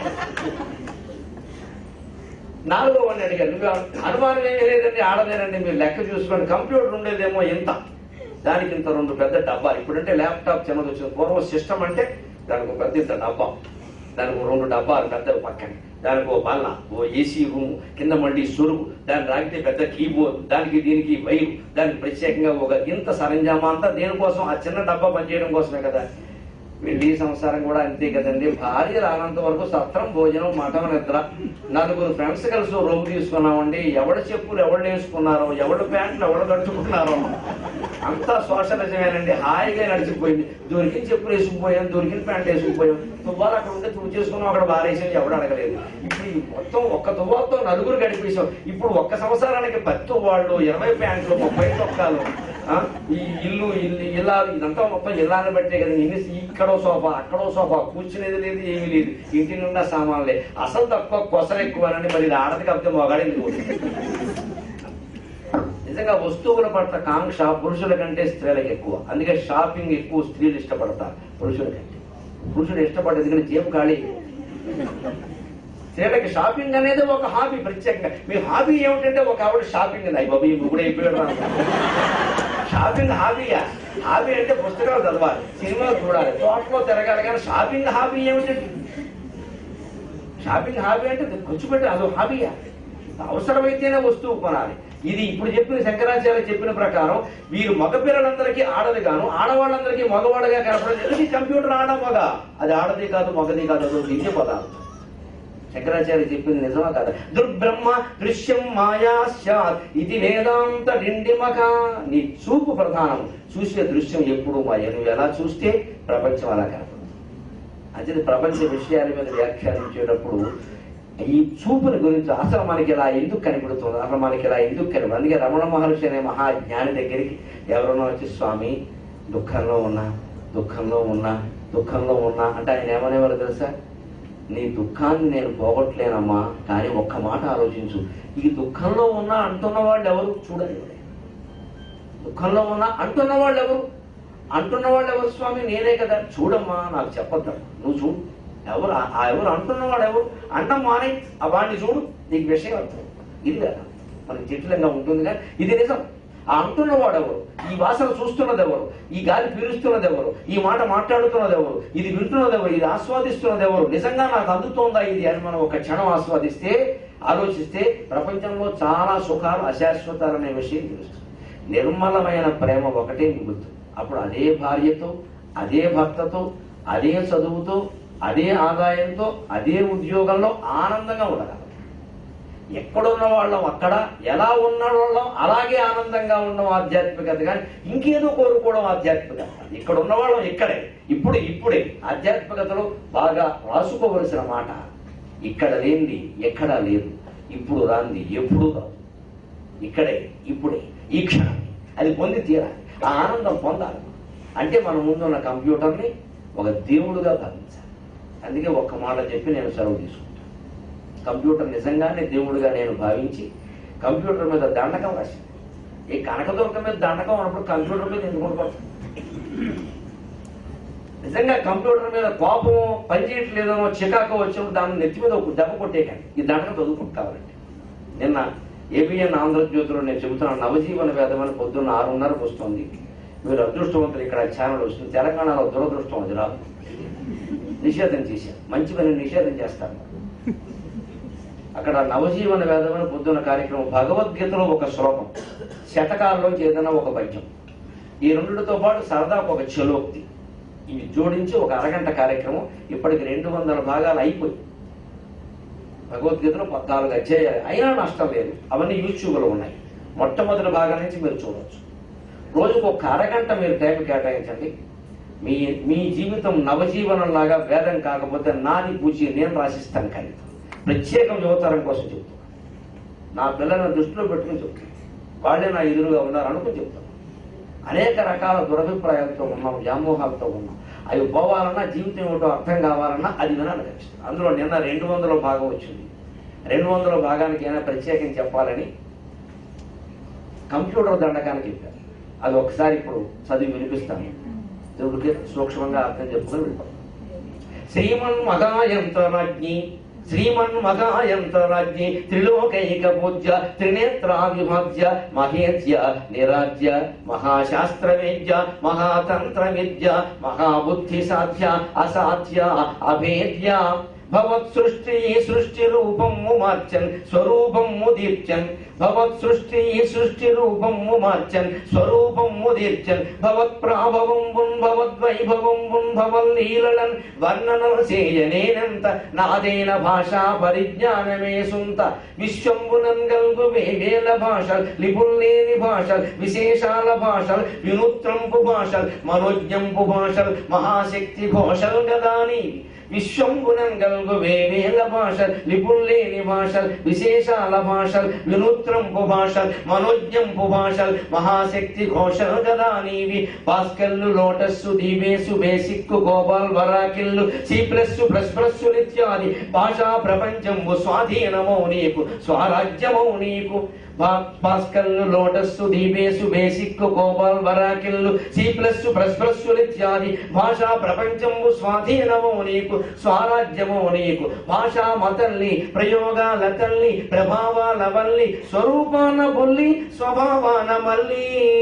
నాలుగో వాడిని అడిగారు నువ్వు అనుమానం ఏమీ లేదండి ఆడదేనండి మీరు లెక్క చూసుకోండి కంప్యూటర్ ఉండేదేమో ఇంత దానికి ఇంత రెండు పెద్ద డబ్బా ఇప్పుడంటే ల్యాప్టాప్ చిన్నది వచ్చింది పూర్వం సిస్టమ్ అంటే దానికి ఒక పెద్ద ఇంత డబ్బా దానికి ఒక రెండు డబ్బాలు పెద్దవి పక్కన దానికి ఓ బల్ల ఓ ఏసీ రూమ్ కింద మళ్ళీ సురుగు దాన్ని రాగితే పెద్ద కీబోర్డ్ దానికి దీనికి వైరు దానికి ప్రత్యేకంగా ఒక ఇంత సరంజామా అంతా దేనికోసం ఆ చిన్న డబ్బా పనిచేయడం కోసమే కదా వెళ్ళి సంసారం కూడా అంతే కదండి భార్య రానంత వరకు సత్రం భోజనం మఠం నిద్ర నలుగురు ఫ్రెండ్స్ కలిసి ఓ రూమ్ తీసుకున్నామండి ఎవడ చెప్పులు ఎవరు వేసుకున్నారో ఎవడు ప్యాంట్లు ఎవడు కట్టుకున్నారో అంతా సోషలిజమేనండి హాయిగా నడిచిపోయింది దొరికిన చెప్పులు వేసుకుపోయాం దొరికిన ప్యాంట్ వేసుకుపోయాం తువ్వాలు అక్కడ ఉంటే తువ్వు చేసుకున్నాం అక్కడ బారేసాం ఎవడు అడగలేదు ఇప్పుడు ఈ మొత్తం ఒక్క తువ్వాలతో నలుగురు గడిపేశాం ఇప్పుడు ఒక్క సంవత్సరానికి పది తువ్వాళ్ళు ఇరవై ప్యాంట్లు ముప్పై చొక్కాలు ఆ, ఈ ఇల్లు ఇల్లు ఇలా ఇదంతా మొత్తం ఇల్లాన్ని బట్టే కదా ఇన్ని ఇక్కడో సోఫా అక్కడో సోఫా కూర్చునేది లేదు ఏమీ లేదు ఇంటి నిండా సామాన్లే అసలు తక్కువ కొసలు ఎక్కువ అని మరి ఇది ఆడది కాకపోతే మొగాడింది నిజంగా వస్తువుల పట్ల కాంక్ష పురుషుల కంటే స్త్రీలకు ఎక్కువ అందుకే షాపింగ్ ఎక్కువ స్త్రీలు ఇష్టపడతారు పురుషుల కంటే పురుషుడు ఇష్టపడేది కానీ జేబు ఖాళీ స్త్రీలకి షాపింగ్ అనేది ఒక హాబీ ప్రత్యేకంగా మీ హాబీ ఏమిటంటే ఒక ఆవిడ షాపింగ్ అయ్యి బాబు ఈ ముగ్గుడు అయిపోయాడు రా. షాపింగ్ హాబీయా హాబీ అంటే పుస్తకాలు చదవాలి సినిమాలు చూడాలి తోటలో తిరగాలి కానీ షాపింగ్ హాబీ ఏమిటండి షాపింగ్ హాబీ అంటే ఖర్చు పెట్టి అదో హాబీయా అవసరమైతేనే వస్తువు కొనాలి ఇది ఇప్పుడు చెప్పిన శంకరాచార్య చెప్పిన ప్రకారం వీరు మగ పిల్లలందరికీ ఆడది గాను ఆడవాళ్ళందరికీ మగవాడగా కనపడలేదు ఈ కంప్యూటర్ ఆడ మగ అది ఆడది కాదు మగది కాదు అదో దివ్య పదార్థం శంకరాచార్య చెప్పింది నిజమా కదా దుర్బ్రహ్మ దృశ్యం మాయా స్యాత్ ఇది వేదాంత డిండిమక నీ చూపు ప్రధానం చూసే దృశ్యం ఎప్పుడు మాయ నువ్వు ఎలా చూస్తే ప్రపంచం అలా కనపడుతుంది అంటే ప్రపంచ విషయాల మీద వ్యాఖ్యానించేటప్పుడు ఈ చూపుని గురించి అసలు మనకి ఇలా ఎందుకు కనిపెడుతుంది అసలు మనకి ఇలా ఎందుకు కనిపెడు అందుకే రమణ మహర్షి అనే మహాజ్ఞాని దగ్గరికి ఎవరైనా వచ్చి స్వామి దుఃఖంలో ఉన్నా దుఃఖంలో ఉన్నా దుఃఖంలో ఉన్నా అంటే ఆయన ఏమనేవారు తెలుసా నీ దుఃఖాన్ని నేను పోగొట్టలేనమ్మా కానీ ఒక్క మాట ఆలోచించు ఈ దుఃఖంలో ఉన్నా అంటున్న వాళ్ళు ఎవరు చూడండి దుఃఖంలో ఉన్నా అంటున్న వాళ్ళు ఎవరు అంటున్న వాళ్ళు ఎవరు స్వామి నేనే కదా చూడమ్మా నాకు చెప్పొద్దమ్మా నువ్వు చూడు ఎవరు ఆ- ఆ ఎవరు అంటున్నవాడు ఎవరు అండం మానే ఆ వాడిని చూడు నీకు విషయం అర్థం ఇది కదా మనకి జటిలంగా ఉంటుంది కానీ ఇది నిజం ఆ అంటున్నవాడు ఎవరు ఈ వాసన చూస్తున్నది ఎవరు ఈ గాలి పీలుస్తున్నది ఎవరు ఈ మాట మాట్లాడుతున్నది ఎవరు ఇది వింటున్నది ఎవరు ఇది ఆస్వాదిస్తున్నది ఎవరు నిజంగా నాకు అందుతోందా ఇది అని మనం ఒక క్షణం ఆస్వాదిస్తే ఆలోచిస్తే ప్రపంచంలో చాలా సుఖాలు అశాశ్వతాలనే విషయం తెలుస్తుంది నిర్మలమైన ప్రేమ ఒకటే మిగులుతుంది అప్పుడు అదే భార్యతో అదే భర్తతో అదే చదువుతో అదే ఆదాయంతో అదే ఉద్యోగంలో ఆనందంగా ఉండగలం ఎక్కడున్న వాళ్ళం అక్కడ ఎలా ఉన్న వాళ్ళం అలాగే ఆనందంగా ఉండడం ఆధ్యాత్మికత కానీ ఇంకేదో కోరుకోవడం ఆధ్యాత్మికత ఇక్కడ ఉన్న వాళ్ళం ఇక్కడే ఇప్పుడు ఇప్పుడే ఆధ్యాత్మికతలో బాగా రాసుకోవలసిన మాట ఇక్కడ లేనిది ఎక్కడా లేదు ఇప్పుడు రాంది ఎప్పుడూ రాదు ఇక్కడే ఇప్పుడే ఈ క్షణం అది పొంది తీరాలి ఆ ఆనందం పొందాలి అంటే మన ముందున్న కంప్యూటర్ని ఒక దేవుడుగా భావించాలి అందుకే ఒక్క మాట చెప్పి నేను సెలవు తీసుకుంటాను కంప్యూటర్ నిజంగానే దేవుడిగా నేను భావించి కంప్యూటర్ మీద దండకం రాసింది ఈ కనకదుర్గ మీద దండకం అన్నప్పుడు కంప్యూటర్ మీద ఎందుకు ఉండకూడదు నిజంగా కంప్యూటర్ మీద కోపం పనిచేయట్లేదనో చికాకు వచ్చినప్పుడు దాన్ని నెత్తి మీద ఒక దెబ్బ కొట్టేయకండి ఈ దండకం చదువుకుంటు కావాలండి నిన్న ఏబిఎన్ ఆంధ్రజ్యోతిలో నేను చెబుతున్నాను నవజీవన వేదం అని పొద్దున్న ఆరున్నరకు వస్తుంది మీరు అదృష్టవంతులు ఇక్కడ ఛానల్ వస్తుంది తెలంగాణలో దురదృష్టం అది రాదు నిషేధం చేశారు మంచి పని నిషేధం చేస్తారు అక్కడ నవజీవన వేదం అని పొద్దున్న కార్యక్రమం భగవద్గీతలో ఒక శ్లోకం శతకాల్లోంచి ఏదైనా ఒక పద్యం ఈ రెండుతో పాటు సరదాకు ఒక చలోక్తి ఇవి జోడించి ఒక అరగంట కార్యక్రమం ఇప్పటికి రెండు వందల భాగాలు అయిపోయి భగవద్గీతలో పద్నాలుగు అధ్యాయాలు అయినా నష్టం లేదు అవన్నీ యూట్యూబ్లో ఉన్నాయి మొట్టమొదటి భాగం నుంచి మీరు చూడవచ్చు రోజుకు ఒక అరగంట మీరు టైం కేటాయించండి మీ మీ జీవితం నవజీవనం లాగా వేదం కాకపోతే నాది పూచి నేను రాసిస్తాను కానీ ప్రత్యేకం యువతరం కోసం చెప్తాను నా పిల్లలను దృష్టిలో పెట్టుకుని చెప్తాను వాళ్ళే నా ఎదురుగా ఉన్నారు అనుకుని చెప్తాను అనేక రకాల దురభిప్రాయాలతో ఉన్నాం వ్యామోహాలతో ఉన్నాం అవి పోవాలన్నా జీవితం ఏమిటో అర్థం కావాలన్నా అది వినాలి ఖచ్చితంగా అందులో నిన్న రెండు వందల భాగం వచ్చింది రెండు వందల భాగానికి ఏమైనా ప్రత్యేకం చెప్పాలని కంప్యూటర్ దండకానికి చెప్పారు అది ఒకసారి ఇప్పుడు చదివి వినిపిస్తాను దేవుడికి సూక్ష్మంగా అర్థం చెప్పుకొని వెళ్ళిపోతాం శ్రీమన్ మగాయంతరాజ్ఞి శ్రీమన్ మగాయంతరాజ్ఞి త్రిలోకైక పూజ్య త్రినేత్రావిభాజ్య మహేజ్య నిరాజ్య మహాశాస్త్రవేద్య మహాతంత్ర విద్య మహాబుద్ధి సాధ్య అసాధ్య అభేద్య భవత్ సృష్టి సృష్టి రూపము మార్చన్ స్వరూపము దీర్చన్ భవత్ సృష్టి సృష్టి రూపము మార్చన్ స్వరూపము దీర్చన్ భవత్ ప్రాభవం భవద్ వైభవం భవల్ లీలన్ వర్ణనం చేయనేనంత నాదేన భాషా పరిజ్ఞానమే సుంత విశ్వంబునం గల్గు వేవేల భాషల్ లిపుల్లేని భాషల్ విశేషాల భాషల్ వినూత్రంపు భాషల్ మనోజ్ఞంపు భాషల్ మహాశక్తి ఘోషల్ గదాని విశ్వంబునం గల్గు వేవేల భాషల్ లిపుల్లేని భాషల్ విశేషాల భాషల్ వినూత్రంపు భాషల్ మనోజ్ఞంపు భాషల్ మహాశక్తి ఘోషల్ గదా నీవి పాస్కల్లు లోటస్సు దీవేసు బేసిక్కు గోపాల్ వరాకిల్లు సి ప్లస్సు ప్లస్ ప్లస్సు ఇత్యాది భాషా ప్రపంచంబు స్వాధీనమౌ నీకు స్వరాజ్యమౌ నీకు పాస్కల్లు లోటస్సు దీపేసు బేసిక్ కోపాల్ వరాకిల్లు సి ప్లస్ ప్లస్ ప్లస్ ఇత్యాది భాషా ప్రపంచము స్వాధీనమో నీకు స్వరాజ్యమో నీకు భాషా మతల్ని ప్రయోగాల తల్లి ప్రభావాల వల్లి స్వరూపాన బొల్లి స్వభావాన మల్లి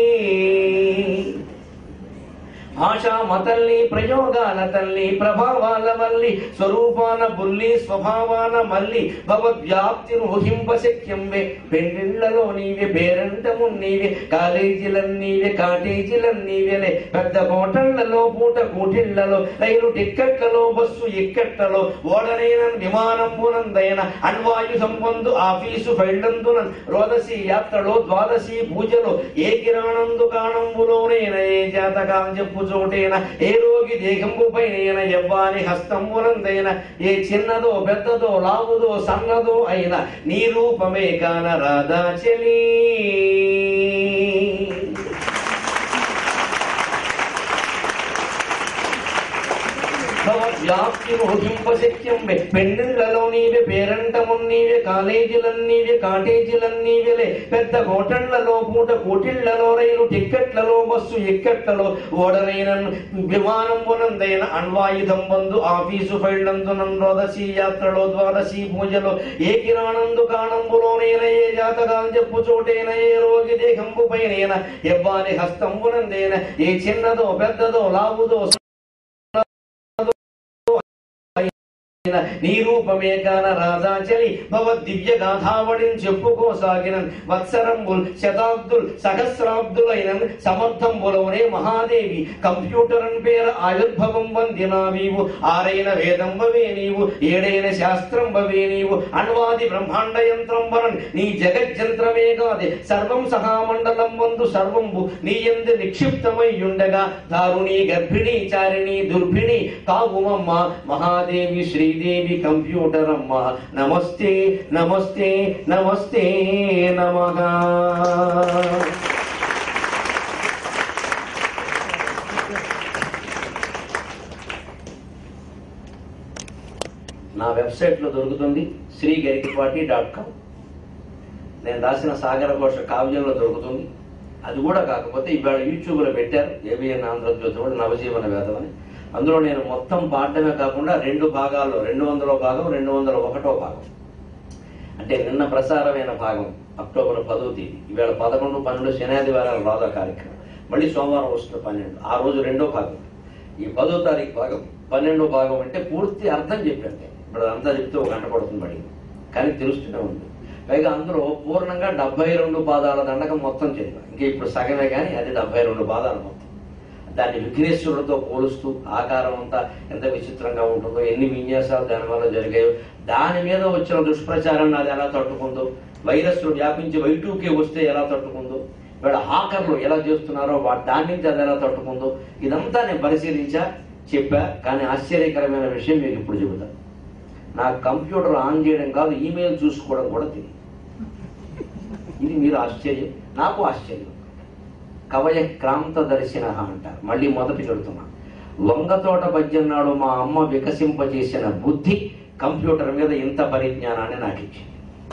భాషా మతల్ని ప్రయోగాల తల్లి ప్రభావాల వల్లి స్వరూపాన బుల్లి స్వభావాన మల్లి భగవద్వ్యాప్తి ఊహింప శక్యంవే పెండిళ్లలో నీవే పేరంటము నీవే కాలేజీలన్నీవే కాటేజీలన్నీవేలే పెద్ద హోటళ్లలో పూట కూటిళ్లలో రైలు టిక్కెట్లలో బస్సు ఇక్కట్లలో ఓడనైన విమానంబునందైన అణ్వాయు సంబంధు ఆఫీసు ఫైళ్లందున రోదసి యాత్రలో ద్వాదశి పూజలో ఏ కిరాణందు కాణంబులోనైన ఏ జాతకాలం చెప్పు చోటైన ఏ రోగి దేహంబు పైన ఎవ్వాని హస్తంబునందైన ఏ చిన్నదో పెద్దదో లావుదో సన్నదో అయిన నీ రూపమే కాన రాధా చెలి వ్యాప్తి ఊహింప శక్యం పెన్నిళ్లలో నీవే పేరంటమున్నీవే కాలేజీలన్నీవే కాటేజీలన్నీవేలే పెద్ద హోటళ్లలో పూట కోటిళ్లలో రైలు టిక్కెట్లలో బస్సు ఎక్కట్లలో ఓడనైన విమానం పునందైన అణ్వాయుధం బంధు ఆఫీసు ఫైళ్లందునం రోదసి యాత్రలో ద్వాదశి పూజలో ఏ కిరాణందు కాణంబులోనైన ఏ జాతకాలు చెప్పు చోటైన ఏ రోగి దేహంబు పైన ఎవ్వాని హస్తంబునందైన ఏ చిన్నదో పెద్దదో లావుదో నీ రూపమే కాన రాధాచలి భవ దివ్య గాథావళిని చెప్పుకోసాగిన వత్సరంబుల్ శతాబ్దుల్ సహస్రాబ్దులైన సమర్థంబులోనే మహాదేవి కంప్యూటర్ అని పేర ఆవిర్భవం వందినావీవు ఆరైన వేదంబవే నీవు ఏడైన శాస్త్రంబవే నీవు అణ్వాది బ్రహ్మాండ యంత్రం వరన్ నీ జగజ్జంత్రమే కాదే సర్వం సహామండలం వందు సర్వంబు నీ ఎందు నిక్షిప్తమై ఉండగా దారుణి గర్భిణి చారిణి దుర్భిణి కావుమమ్మ మహాదేవి శ్రీదేవి కంప్యూటర్ అమ్మ నమస్తే నమస్తే నమస్తే నమః నా వెంబ వెబ్సైట్లో దొరుకుతుంది శ్రీ గరికపాటి డాట్ కామ్ నేను రాసిన సాగర ఘోష కావ్యంలో దొరుకుతుంది అది కూడా కాకపోతే ఇవాళ యూట్యూబ్లో పెట్టారు ఏబిఎన్ ఆంధ్రజ్యోతి కూడా నవజీవన వేదం అని అందులో నేను మొత్తం పాడడమే కాకుండా రెండు భాగాల్లో రెండు వందల భాగం రెండు వందల ఒకటో భాగం అంటే నిన్న ప్రసారమైన భాగం అక్టోబర్ పదో తేదీ ఈవేళ పదకొండు పన్నెండు శనాదివారాల రాధా కార్యక్రమం మళ్ళీ సోమవారం వస్తుంది పన్నెండు ఆ రోజు రెండో భాగం ఈ పదో తారీఖు భాగం పన్నెండో భాగం అంటే పూర్తి అర్థం చెప్పండి ఇప్పుడు అదంతా చెప్తే ఒక గంట పడుతుంది పడి కానీ తెలుస్తూనే ఉంది పైగా అందులో పూర్ణంగా డెబ్బై రెండు పాదాల దండకం మొత్తం చదివా ఇంకా ఇప్పుడు సగమే కానీ అది డెబ్బై రెండు పాదాలు మొత్తం దాన్ని విఘ్నేశ్వరుడితో పోలుస్తూ ఆకారం అంతా ఎంత విచిత్రంగా ఉంటుందో ఎన్ని విన్యాసాలు దాని వల్ల జరిగాయో దాని మీద వచ్చిన దుష్ప్రచారాన్ని అది ఎలా తట్టుకుందో వైరస్లు వ్యాపించి వైటూకే వస్తే ఎలా తట్టుకుందో వీళ్ళ హాకర్లు ఎలా చేస్తున్నారో వా- దాని నుంచి అది ఎలా తట్టుకుందో ఇదంతా నేను పరిశీలించా చెప్పా కానీ ఆశ్చర్యకరమైన విషయం మీకు ఇప్పుడు చెబుతా నా కంప్యూటర్ ఆన్ చేయడం కాదు ఈమెయిల్ చూసుకోవడం కూడా తెలియదు ఇది మీరు ఆశ్చర్యం నాకు ఆశ్చర్యం కవయ క్రాంత దర్శన అంటారు మళ్ళీ మొదటి చెడుతున్నా వంగతోట పద్యం నాడు మా అమ్మ వికసింపజేసిన బుద్ధి కంప్యూటర్ మీద ఇంత పరిజ్ఞానాన్ని నాకు ఇచ్చింది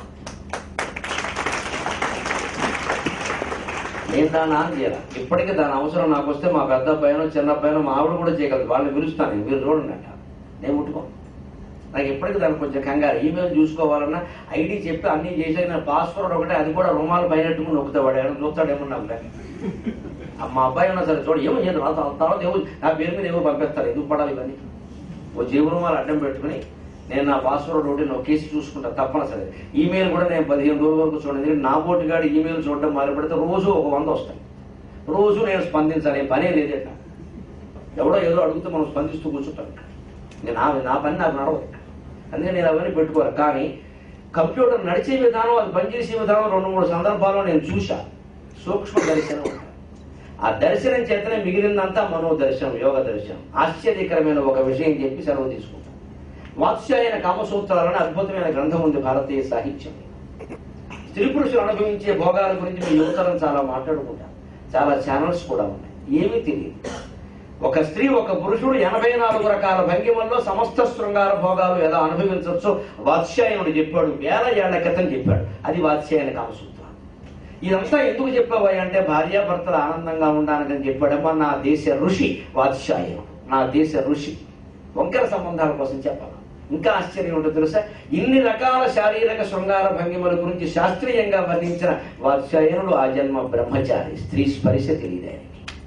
నేను దాన్ని ఆన్ చేయాలి ఇప్పటికీ దాని అవసరం నాకు వస్తే మా పెద్ద అబ్బాయినో చిన్న అబ్బాయినో మా ఆవిడ కూడా చేయగలదు వాళ్ళని పిలుస్తాను మీరు చూడండి అంట నేను ముట్టుకోను నాకు ఇప్పటికీ దానికి కొంచెం కంగారు ఈమెయిల్ చూసుకోవాలన్నా ఐడి చెప్పి అన్ని చేసాక నా పాస్వర్డ్ ఒకటే అది కూడా రుమాలు పైనట్టుకుని నొక్కుతా వాడు ఏమైనా చూస్తాడేమో నాకు కానీ. ఆ మా అబ్బాయి ఉన్నా సరే చూడ ఏమో ఏదో తర్వాత తర్వాత ఏమో నా పేరు మీద ఏమో పంపిస్తారు ఎందుకు పడాలి ఇవన్నీ ఓ జేబు రుమాలు అడ్డం పెట్టుకుని నేను నా పాస్వర్డ్ ఒకటి నొక్కేసి చూసుకుంటా తప్పనిసరి ఈమెయిల్ కూడా నేను పదిహేను రోజుల వరకు చూడండి ఎందుకంటే నా పోటీగాడు ఈమెయిల్ చూడడం మొదలు పెడితే రోజు ఒక వంద వస్తాయి రోజు నేను స్పందించాలి ఏం పనే లేదట ఎవడో ఏదో అడిగితే మనం స్పందిస్తూ కూర్చుంటాం ఇక్కడ. ఇంకా నా నా పని నాకు నడవదు ఇక్కడ. అందుకే నేను అవన్నీ పెట్టుకోను కానీ కంప్యూటర్ నడిచే విధానం అది పనిచేసే విధానం రెండు మూడు సందర్భాల్లో నేను చూశా సూక్ష్మ దర్శనం అంటారు. ఆ దర్శనం చేతనే మిగిలిందంతా మనో దర్శనం యోగ దర్శనం ఆశ్చర్యకరమైన ఒక విషయం చెప్పి సెలవు తీసుకుంటాం వాత్స్యాయన కామసూత్రాలని అద్భుతమైన గ్రంథం ఉంది భారతీయ సాహిత్యం స్త్రీ పురుషులు అనుభవించే భోగాల గురించి మీ యువతరం చాలా మాట్లాడుకుంటారు చాలా ఛానల్స్ కూడా ఉన్నాయి ఏమీ తెలియదు ఒక స్త్రీ ఒక పురుషుడు ఎనభై నాలుగు రకాల భంగిమల్లో సమస్త శృంగార భోగాలు ఎలా అనుభవించవచ్చో వాత్స్యాయనుడు చెప్పాడు వేల ఏళ్ల క్రితం చెప్పాడు అది వాత్స్యాయన కామసూత్రం ఇదంతా ఎందుకు చెప్పావా అంటే భార్యాభర్తలు ఆనందంగా ఉండాలని చెప్పాడమ్మా నా దేశ ఋషి వాత్స్యాయనుడు నా దేశ ఋషి వంకర సంబంధాల కోసం చెప్పాలి ఇంకా ఆశ్చర్యం ఉంటుంది తెలుసా ఇన్ని రకాల శారీరక శృంగార భంగిమల గురించి శాస్త్రీయంగా వర్ణించిన వాత్స్యాయనుడు ఆ జన్మ బ్రహ్మచారి స్త్రీ స్పర్శ తెలియదు ఆయనకి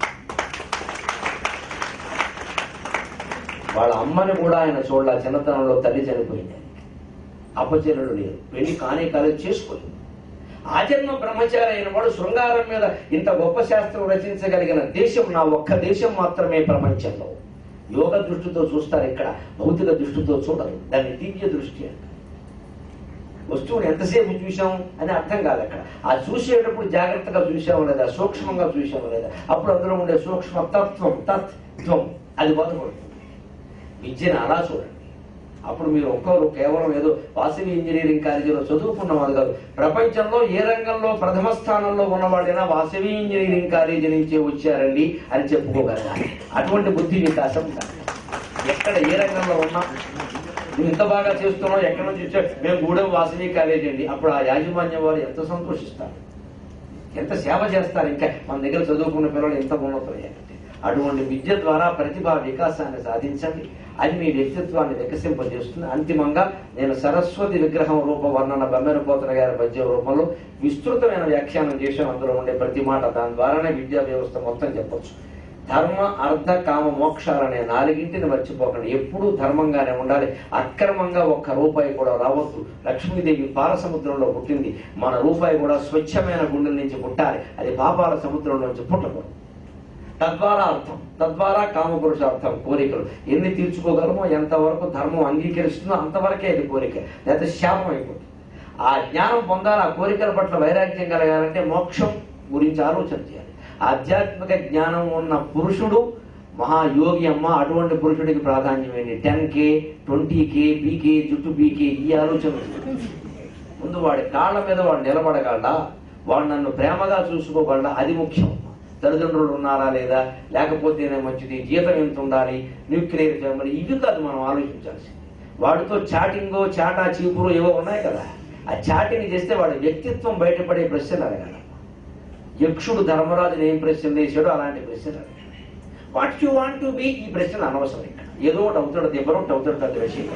వాళ్ళ అమ్మని కూడా ఆయన చూడాల చిన్నతనంలో తల్లి చనిపోయింది ఆయనకి. అపచరుడు లేరు పెళ్లి కానే కాలేదు చేసుకోలేదు ఆ జన్మ బ్రహ్మచారి అయిన వాడు శృంగారం మీద ఇంత గొప్ప శాస్త్రం రచించగలిగిన దేశం నా ఒక్క దేశం మాత్రమే ప్రపంచంలో యోగ దృష్టితో చూస్తారు ఇక్కడ భౌతిక దృష్టితో చూడరు దాన్ని దివ్య దృష్టి అంటారు వస్తువుని ఎంతసేపు చూసాం అని అర్థం కాదు అక్కడ ఆ చూసేటప్పుడు జాగ్రత్తగా చూసాము లేదా సూక్ష్మంగా చూసాము లేదా అప్పుడు అందులో ఉండే సూక్ష్మ తత్వం తత్వం అది బోధపడుతుంది విద్యను అలా చూడండి అప్పుడు మీరు ఒక్కరు కేవలం ఏదో వాసవి ఇంజనీరింగ్ కాలేజీలో చదువుకున్న వాళ్ళు కాదు ప్రపంచంలో ఏ రంగంలో ప్రథమ స్థానంలో ఉన్నవాడైనా వాసవి ఇంజనీరింగ్ కాలేజీ నుంచే వచ్చారండి అని చెప్పుకోగలగాలి అటువంటి బుద్ధి వికాసం ఉండాలి. ఎక్కడ ఏ రంగంలో ఉన్నా నువ్వు ఇంత బాగా చేస్తున్నావు ఎక్కడి నుంచి వచ్చావు మేము గూడెం వాసవి కాలేజీ అండి అప్పుడు ఆ యాజమాన్యం వారు ఎంత సంతోషిస్తారు ఎంత సేవ చేస్తారు ఇంకా మన దగ్గర చదువుకున్న పిల్లలు ఎంత ఉన్నతమయ్యారంటే అటువంటి విద్య ద్వారా ప్రతిభా వికాసాన్ని సాధించండి అది మీ వ్యక్తిత్వాన్ని వికసింపజేస్తుంది అంతిమంగా నేను సరస్వతి విగ్రహం రూప వర్ణన బమ్మెరపోతన గారి పద్య రూపంలో విస్తృతమైన వ్యాఖ్యానం చేశాను అందులో ఉండే ప్రతి మాట దాని ద్వారానే విద్యా వ్యవస్థ మొత్తం చెప్పొచ్చు ధర్మ అర్థ కామ మోక్షాలనే నాలుగింటిని మర్చిపోకండి ఎప్పుడూ ధర్మంగానే ఉండాలి అక్రమంగా ఒక్క రూపాయి కూడా రావద్దు లక్ష్మీదేవి పాల సముద్రంలో పుట్టింది మన రూపాయి కూడా స్వచ్ఛమైన గుండెల నుంచి పుట్టాలి అది పాపాల సముద్రం నుంచి పుట్టకూడదు తద్వారా అర్థం తద్వారా కామపురుషార్థం కోరికలు ఎన్ని తీర్చుకోగలమో ఎంతవరకు ధర్మం అంగీకరిస్తుందో అంతవరకే అది కోరిక లేకపోతే శాపం అయిపోతుంది ఆ జ్ఞానం పొందాలి ఆ కోరికల పట్ల వైరాగ్యం కలగాలంటే మోక్షం గురించి ఆలోచన చేయాలి ఆధ్యాత్మిక జ్ఞానం ఉన్న పురుషుడు మహాయోగి అమ్మ అటువంటి పురుషుడికి ప్రాధాన్యం ఏంటి టెన్ కే ట్వంటీ కే పీకే జుట్టు పీకే ఈ ఆలోచన ఉంది. ముందు వాడి కాళ్ళ మీద వాడు నిలబడగలడా వాడు నన్ను ప్రేమగా చూసుకోగలడా అది ముఖ్యం తల్లిదండ్రులు ఉన్నారా లేదా లేకపోతేనే మంచిది జీతం ఎంత ఉండాలి న్యూక్లియర్ ఫ్యామిలీ ఇవి కాదు మనం ఆలోచించాల్సింది వాడితో చాటింగ్ చాటా చీపురు ఏవో ఉన్నాయి కదా ఆ చాటింగ్ చేస్తే వాడి వ్యక్తిత్వం బయటపడే ప్రశ్నలు అడగాలి యక్షుడు ధర్మరాజుని ఏం ప్రశ్నలు వేసాడో అలాంటి ప్రశ్నలు అడగాలి what you want to be ఈ ప్రశ్నలు అనవసరం ఇక్కడ ఏదో ఒకటి అవుతాడు దెబ్బలు ఒకటి అవుతాడు పెద్ద విషయం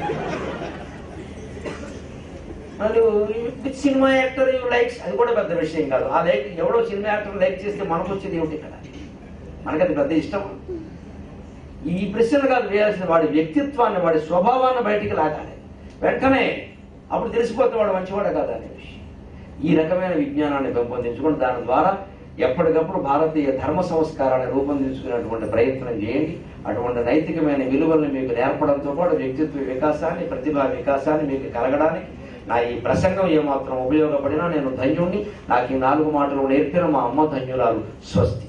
మరియు with cinema actor you likes అది కూడా పెద్ద విషయం కాదు ఆ లైక్ ఎవడో సినిమా యాక్టర్ లైక్ చేస్తే మనకు వచ్చేది ఏమిటి ఇక్కడ మనకి అది పెద్ద ఇష్టం ఈ ప్రశ్నలు కాదు వేయాల్సిన వాడి వ్యక్తిత్వాన్ని వాడి స్వభావాన్ని బయటికి లాగాలి వెంటనే అప్పుడు తెలిసిపోతే వాడు మంచివాడు కాదు అనే విషయం ఈ రకమైన విజ్ఞానాన్ని పెంపొందించుకుని దాని ద్వారా ఎప్పటికప్పుడు భారతీయ ధర్మ సంస్కారాన్ని రూపొందించుకునేటువంటి ప్రయత్నం చేయండి అటువంటి నైతికమైన విలువల్ని మీకు నేర్పడంతో పాటు వ్యక్తిత్వ వికాసాన్ని ప్రతిభా వికాసాన్ని మీకు కలగడానికి నా ఈ ప్రసంగం ఏమాత్రం ఉపయోగపడినా నేను ధన్యుణ్ణి నాకు ఈ నాలుగు మాటలు నేర్పిన మా అమ్మ ధన్యురాలు స్వస్తి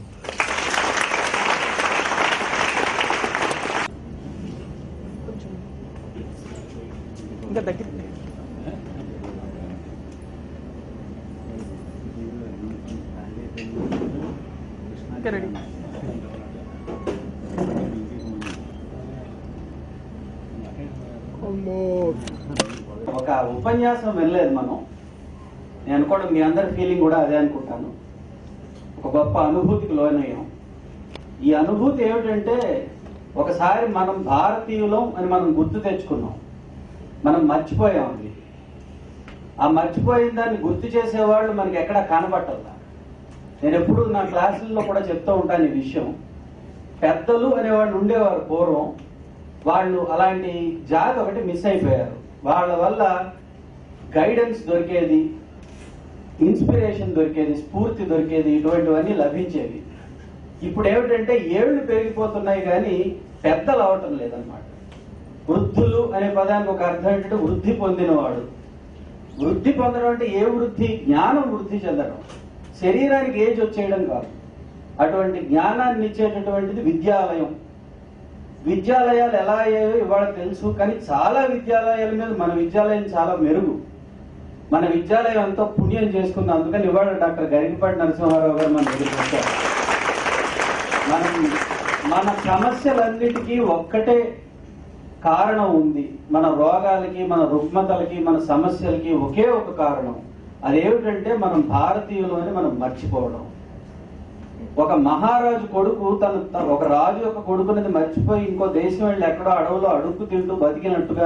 ఇంకా దగ్గర ఇంకా రెడీ ఒక ఉపన్యాసం వెళ్ళలేదు మనం నేను అనుకోవడం మీ అందరి ఫీలింగ్ కూడా అదే అనుకుంటాను ఒక గొప్ప అనుభూతికి లోనయ్యాం ఈ అనుభూతి ఏమిటంటే ఒకసారి మనం భారతీయులం అని మనం గుర్తు తెచ్చుకున్నాం మనం మర్చిపోయాం అది ఆ మర్చిపోయిన దాన్ని గుర్తు చేసేవాళ్ళు మనకి ఎక్కడ కనబట్టల్లా నేను ఎప్పుడు నా క్లాసుల్లో కూడా చెప్తూ ఉంటాను ఈ విషయం పెద్దలు అనేవాళ్ళు ఉండేవారు పూర్వం వాళ్ళు అలాంటి జాతి ఒకటి మిస్ అయిపోయారు వాళ్ళ వల్ల గైడెన్స్ దొరికేది ఇన్స్పిరేషన్ దొరికేది స్ఫూర్తి దొరికేది ఇటువంటివన్నీ లభించేవి ఇప్పుడు ఏమిటంటే ఏళ్ళు పెరిగిపోతున్నాయి కానీ పెద్దలు అవటం లేదన్నమాట వృద్ధులు అనే పదానికి ఒక అర్థం ఏంటంటే వృద్ధి పొందినవాడు వృద్ధి పొందడం అంటే ఏ వృద్ధి జ్ఞానం వృద్ధి చెందడం శరీరానికి ఏజ్ వచ్చేయడం కాదు అటువంటి జ్ఞానాన్ని ఇచ్చేటటువంటిది విద్యాలయం విద్యాలయాలు ఎలా అయ్యాయో ఇవాళ తెలుసు కానీ చాలా విద్యాలయాల మీద మన విద్యాలయం చాలా మెరుగు మన విద్యాలయం అంతా పుణ్యం చేసుకుంది అందుకని ఇవాళ డాక్టర్ గరికపాటి నరసింహారావు గారు మన దగ్గరికి వచ్చారు మనం మన సమస్యలన్నిటికీ ఒక్కటే కారణం ఉంది మన రోగాలకి మన రుగ్మతలకి మన సమస్యలకి ఒకే ఒక కారణం అదేమిటంటే మనం భారతీయులు అని మనం మర్చిపోవడం ఒక మహారాజు కొడుకు తన త- ఒక రాజు యొక్క కొడుకునది మర్చిపోయి ఇంకో దేశం వెళ్ళి ఎక్కడో అడవులో అడుక్కు తింటూ బతికినట్టుగా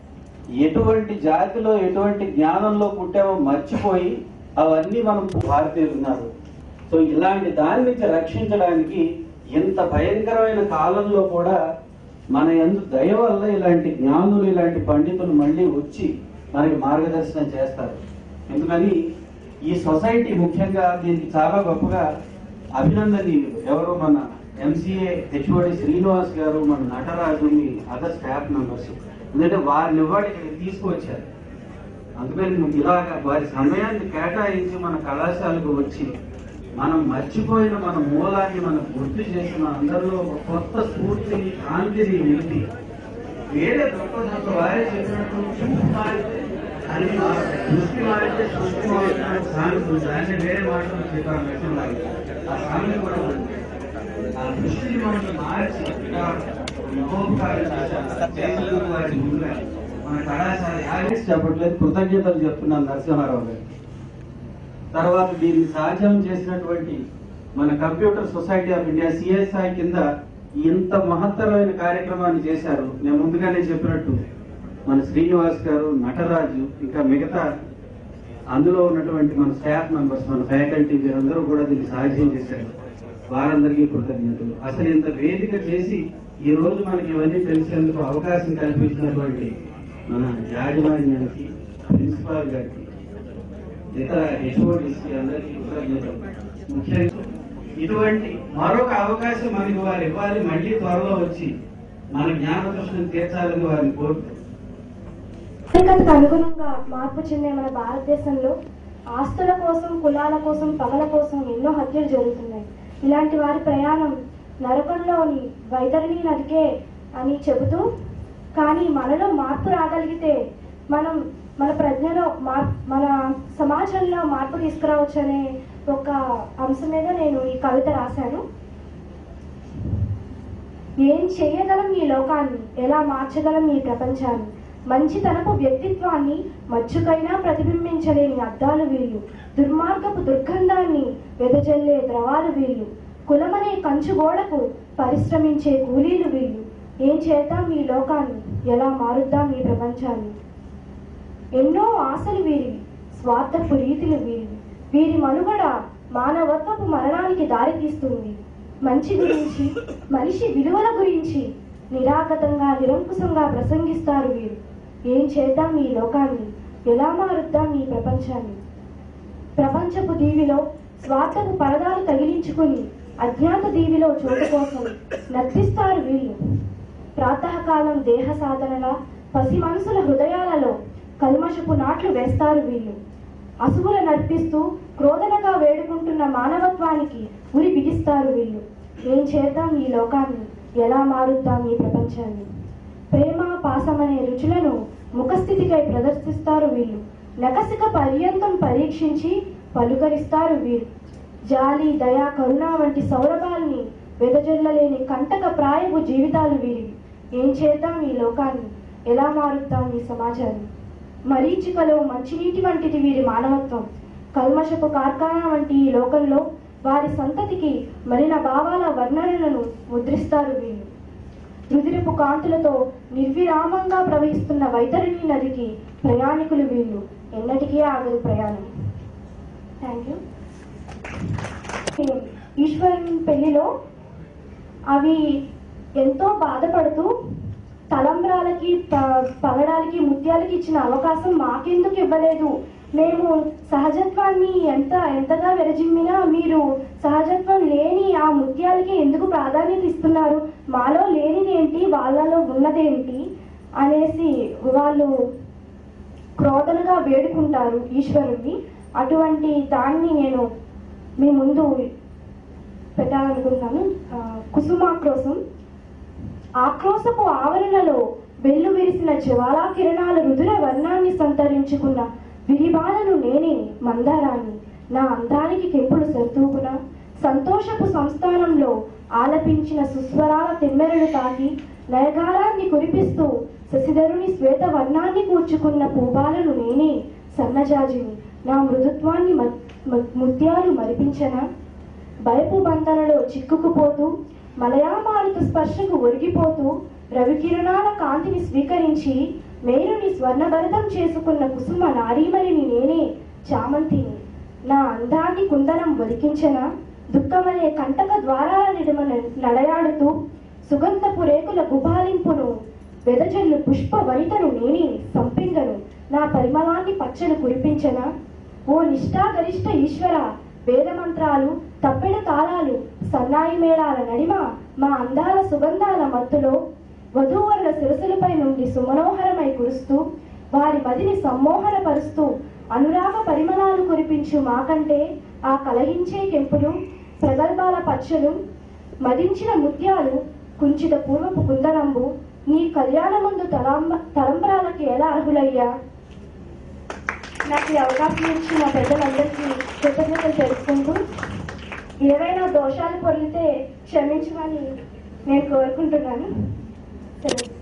ఎటువంటి జాతిలో ఎటువంటి జ్ఞానంలో పుట్టామో మర్చిపోయి అవన్నీ మనం భారతీయులు ఉన్నారు సో ఇలాంటి దాని నుంచి రక్షించడానికి ఇంత భయంకరమైన కాలంలో కూడా మన ఎందు దయ వల్ల ఇలాంటి జ్ఞానులు ఇలాంటి పండితులు మళ్ళీ వచ్చి మనకి మార్గదర్శనం చేస్తారు ఎందుకని ఈ సొసైటీ ముఖ్యంగా దీనికి చాలా గొప్పగా అభినందనీయులు ఎవరు మన ఎంసీఏ హెచ్ఓడి శ్రీనివాస్ గారు మన నటరాజు మీ అదర్ స్టాఫ్ మెంబర్స్ ఎందుకంటే వారిని ఇవాళ ఇక్కడికి తీసుకువచ్చారు అందుకని నువ్వు ఇలాగ వారి సమయాన్ని కేటాయించి మన కళాశాలకు వచ్చి మనం మర్చిపోయిన మన మూలాన్ని మనం గుర్తు చేసి మన అందరిలో ఒక కొత్త స్ఫూర్తిని కాంతిని నింపి వేరే దొరకదంత వారే చెప్పినట్టు చూపు మారితే అన్ని మారుతాయి దృష్టి మారితే సృష్టి మారుతుంది సామెత ఉంది దాన్ని వేరే మాటలు చెప్పారు మెషం లాగా ఆ సామెత కూడా ఉంది ఆ దృష్టిని మనం మార్చి ఇంకా మహోపకారం చేశారు చేసినందుకు వారికి ముందుగా మన కళాశాల యాగేసి చెప్పట్లేదు కృతజ్ఞతలు చెప్తున్నాను నరసింహారావు గారు తర్వాత దీన్ని సాధ్యం చేసినటువంటి మన computer society of India CSI కింద ఇంత మహత్తరమైన కార్యక్రమాన్ని చేశారు నేను ముందుగానే చెప్పినట్టు మన శ్రీనివాస్ గారు నటరాజు ఇంకా మిగతా అందులో ఉన్నటువంటి మన స్టాఫ్ మెంబర్స్ మన ఫ్యాకల్టీ వీరందరూ కూడా దీన్ని సాధ్యం చేశారు వారందరికీ కృతజ్ఞతలు అసలు ఇంత వేదిక చేసి ఈ రోజు మనకి ఇవన్నీ తెలిసేందుకు అవకాశం కల్పించినటువంటి మన యాజమాన్యానికి ప్రిన్సిపాల్ గారికి ఇతర హెచ్ఓడిసి అందరికీ కృతజ్ఞతలు ముఖ్యంగా ఇటువంటి మరొక అవకాశం మనకి వారు ఇవ్వాలి మళ్ళీ త్వరలో వచ్చి మన జ్ఞాన ప్రశ్నను తీర్చాలని వారిని కోరుతూ ఆధునికతకు అనుగుణంగా మార్పు చెందే మన భారతదేశంలో ఆస్తుల కోసం కులాల కోసం పగల కోసం ఎన్నో హత్యలు జరుగుతున్నాయి ఇలాంటి వారి ప్రయాణం నరకంలోని వైతరిణి నదికే అని చెబుతూ కానీ మనలో మార్పు రాగలిగితే మనం మన ప్రజ్ఞలో మార్ మన సమాజంలో మార్పు తీసుకురావచ్చు అనే ఒక అంశం మీద నేను ఈ కవిత రాశాను ఏం చేయగలం ఈ లోకాన్ని ఎలా మార్చగలం ఈ ప్రపంచాన్ని మంచితనపు వ్యక్తిత్వాన్ని మచ్చుకైనా ప్రతిబింబించలేని అద్దాలు వీళ్ళు దుర్మార్గపు దుర్గంధాన్ని వెదజల్లే ద్రవాలు వీళ్ళు కులమనే కంచుగోడకు పరిశ్రమించే కూలీలు వీళ్ళు ఏం చేద్దాం ఈ లోకాన్ని ఎలా మారుద్దాం ఈ ప్రపంచాన్ని ఎన్నో ఆశలు వీరివి స్వార్థపు రీతులు వీరివి వీరి మనుగడ మానవత్వపు మరణానికి దారితీస్తుంది మంచి గురించి మనిషి విలువల గురించి నిరాగతంగా నిరంకుశంగా ప్రసంగిస్తారు వీరు ఏం చేద్దాం ఈ లోకాన్ని ఎలా మారుద్దాం ఈ ప్రపంచాన్ని ప్రపంచపు దీవిలో స్వార్థపు పరదాలు తగిలించుకుని అజ్ఞాత దీవిలో చోటు కోసం నర్తిస్తారు వీళ్ళు ప్రాతకాలం దేహ సాధనల పసి మనసుల హృదయాలలో కల్మషపు నాట్లు వేస్తారు వీళ్ళు అసువుల నర్పిస్తూ క్రోధనగా వేడుకుంటున్న మానవత్వానికి ఉరి బిగిస్తారు వీళ్ళు ఏం చేద్దాం ఈ లోకాన్ని ఎలా మారుద్దాం ఈ ప్రపంచాన్ని ప్రేమ పాసమనే రుచులను ముఖస్థితికై ప్రదర్శిస్తారు వీళ్ళు నకసిక పర్యంతం పరీక్షించి పలుకరిస్తారు వీరు జాలి దయ కరుణ వంటి సౌరభాల్ని వెదజల్లలేని కంటక ప్రాయపు జీవితాలు వీరివి ఏం చేద్దాం ఈ లోకాన్ని ఎలా మారుద్దాం ఈ సమాజాన్ని మరీచికలో మంచినీటి వంటిది వీరి మానవత్వం కల్మషపు కార్ఖానా వంటి ఈ లోకంలో వారి సంతతికి మరిన భావాల వర్ణనలను ముద్రిస్తారు వీళ్ళు రుదిరపు కాంతులతో నిర్విరామంగా ప్రవహిస్తున్న వైతరిణి నదికి ప్రయాణికులు వీళ్ళు ఎన్నటికీ ఆగదు ప్రయాణం థ్యాంక్ యూ ఈశ్వరుని పెళ్లిలో అవి ఎంతో బాధపడుతూ తలంబ్రాలకి ప- పగడాలకి ముత్యాలకి ఇచ్చిన అవకాశం మాకెందుకు ఇవ్వలేదు మేము సహజత్వాన్ని ఎంత ఎంతగా విరజిమ్మినా మీరు సహజత్వం లేని ఆ ముత్యాలకి ఎందుకు ప్రాధాన్యత ఇస్తున్నారు మాలో లేనిదేంటి వాళ్ళలో ఉన్నదేంటి అనేసి వాళ్ళు క్రోధనగా వేడుకుంటారు ఈశ్వరుణ్ణి అటువంటి దాన్ని నేను మీ ముందు పెట్టాలనుకుంటున్నాను ఆ, కుసుమాక్రోశం ఆక్రోశపు ఆవరణలో వెల్లు విరిసిన జ్వాలా కిరణాల రుదుర వర్ణాన్ని సంతరించుకున్న విరిబాలను నేనే మందారాన్ని నా అందానికి కెంపులు సర్తూపున సంతోషపు సంస్థానంలో ఆలపించిన సుస్వరాల తెమ్మెరలు తాకి నయగారాన్ని కురిపిస్తూ శశిధరుని శ్వేత వర్ణాన్ని కూర్చుకున్న పూబాలను నేనే సన్నజాజిని నా మృదుత్వాన్ని మ- మ- ముత్యాలు మరిపించనా భయపు బంధనలో చిక్కుకుపోతూ మలయామారుత స్పర్శకు ఒరిగిపోతూ రవికిరణాల కాంతిని స్వీకరించి మేరుని స్వర్ణభరితం చేసుకున్న కుసుమ నారీమణిని నేనే చామంతిని నా అందాన్ని కుందనం ఒలికించన దుఃఖమనే కంటక ద్వారాల నిడుమ నడయాడుతూ సుగంధపు రేకుల గుబాలింపును వెదజల్లు పుష్ప వనితను నేనే సంపింగను నా పరిమళాన్ని పచ్చను కురిపించన ఓ నిష్ఠాగరిష్ట ఈశ్వర వేదమంత్రాలు తప్పెడ తాళాలు సన్నాయి మేళాల నడిమ మా అందాల సుగంధాల మత్తులో వధూవరుల శిరసులపై నుండి సుమనోహరమై కురుస్తూ వారి మదిని సమ్మోహనపరుస్తూ అనురాగ పరిమళాలు కురిపించు మాకంటే ఆ కలహించే కెంపులు ప్రగల్భాల పచ్చలు మదించిన ముత్యాలు కుంచిత పూర్వపు కుందనంబు నీ కళ్యాణ ముందు తలాంబ తలంబరాలకి ఎలా అర్హులయ్యా నాకు ఈ అవకాశం ఇచ్చిన పెద్దలందరికీ కృతజ్ఞతలు తెలుసుకుంటూ ఏవైనా దోషాలు పొరిగితే క్షమించమని నేను కోరుకుంటున్నాను సెలవు.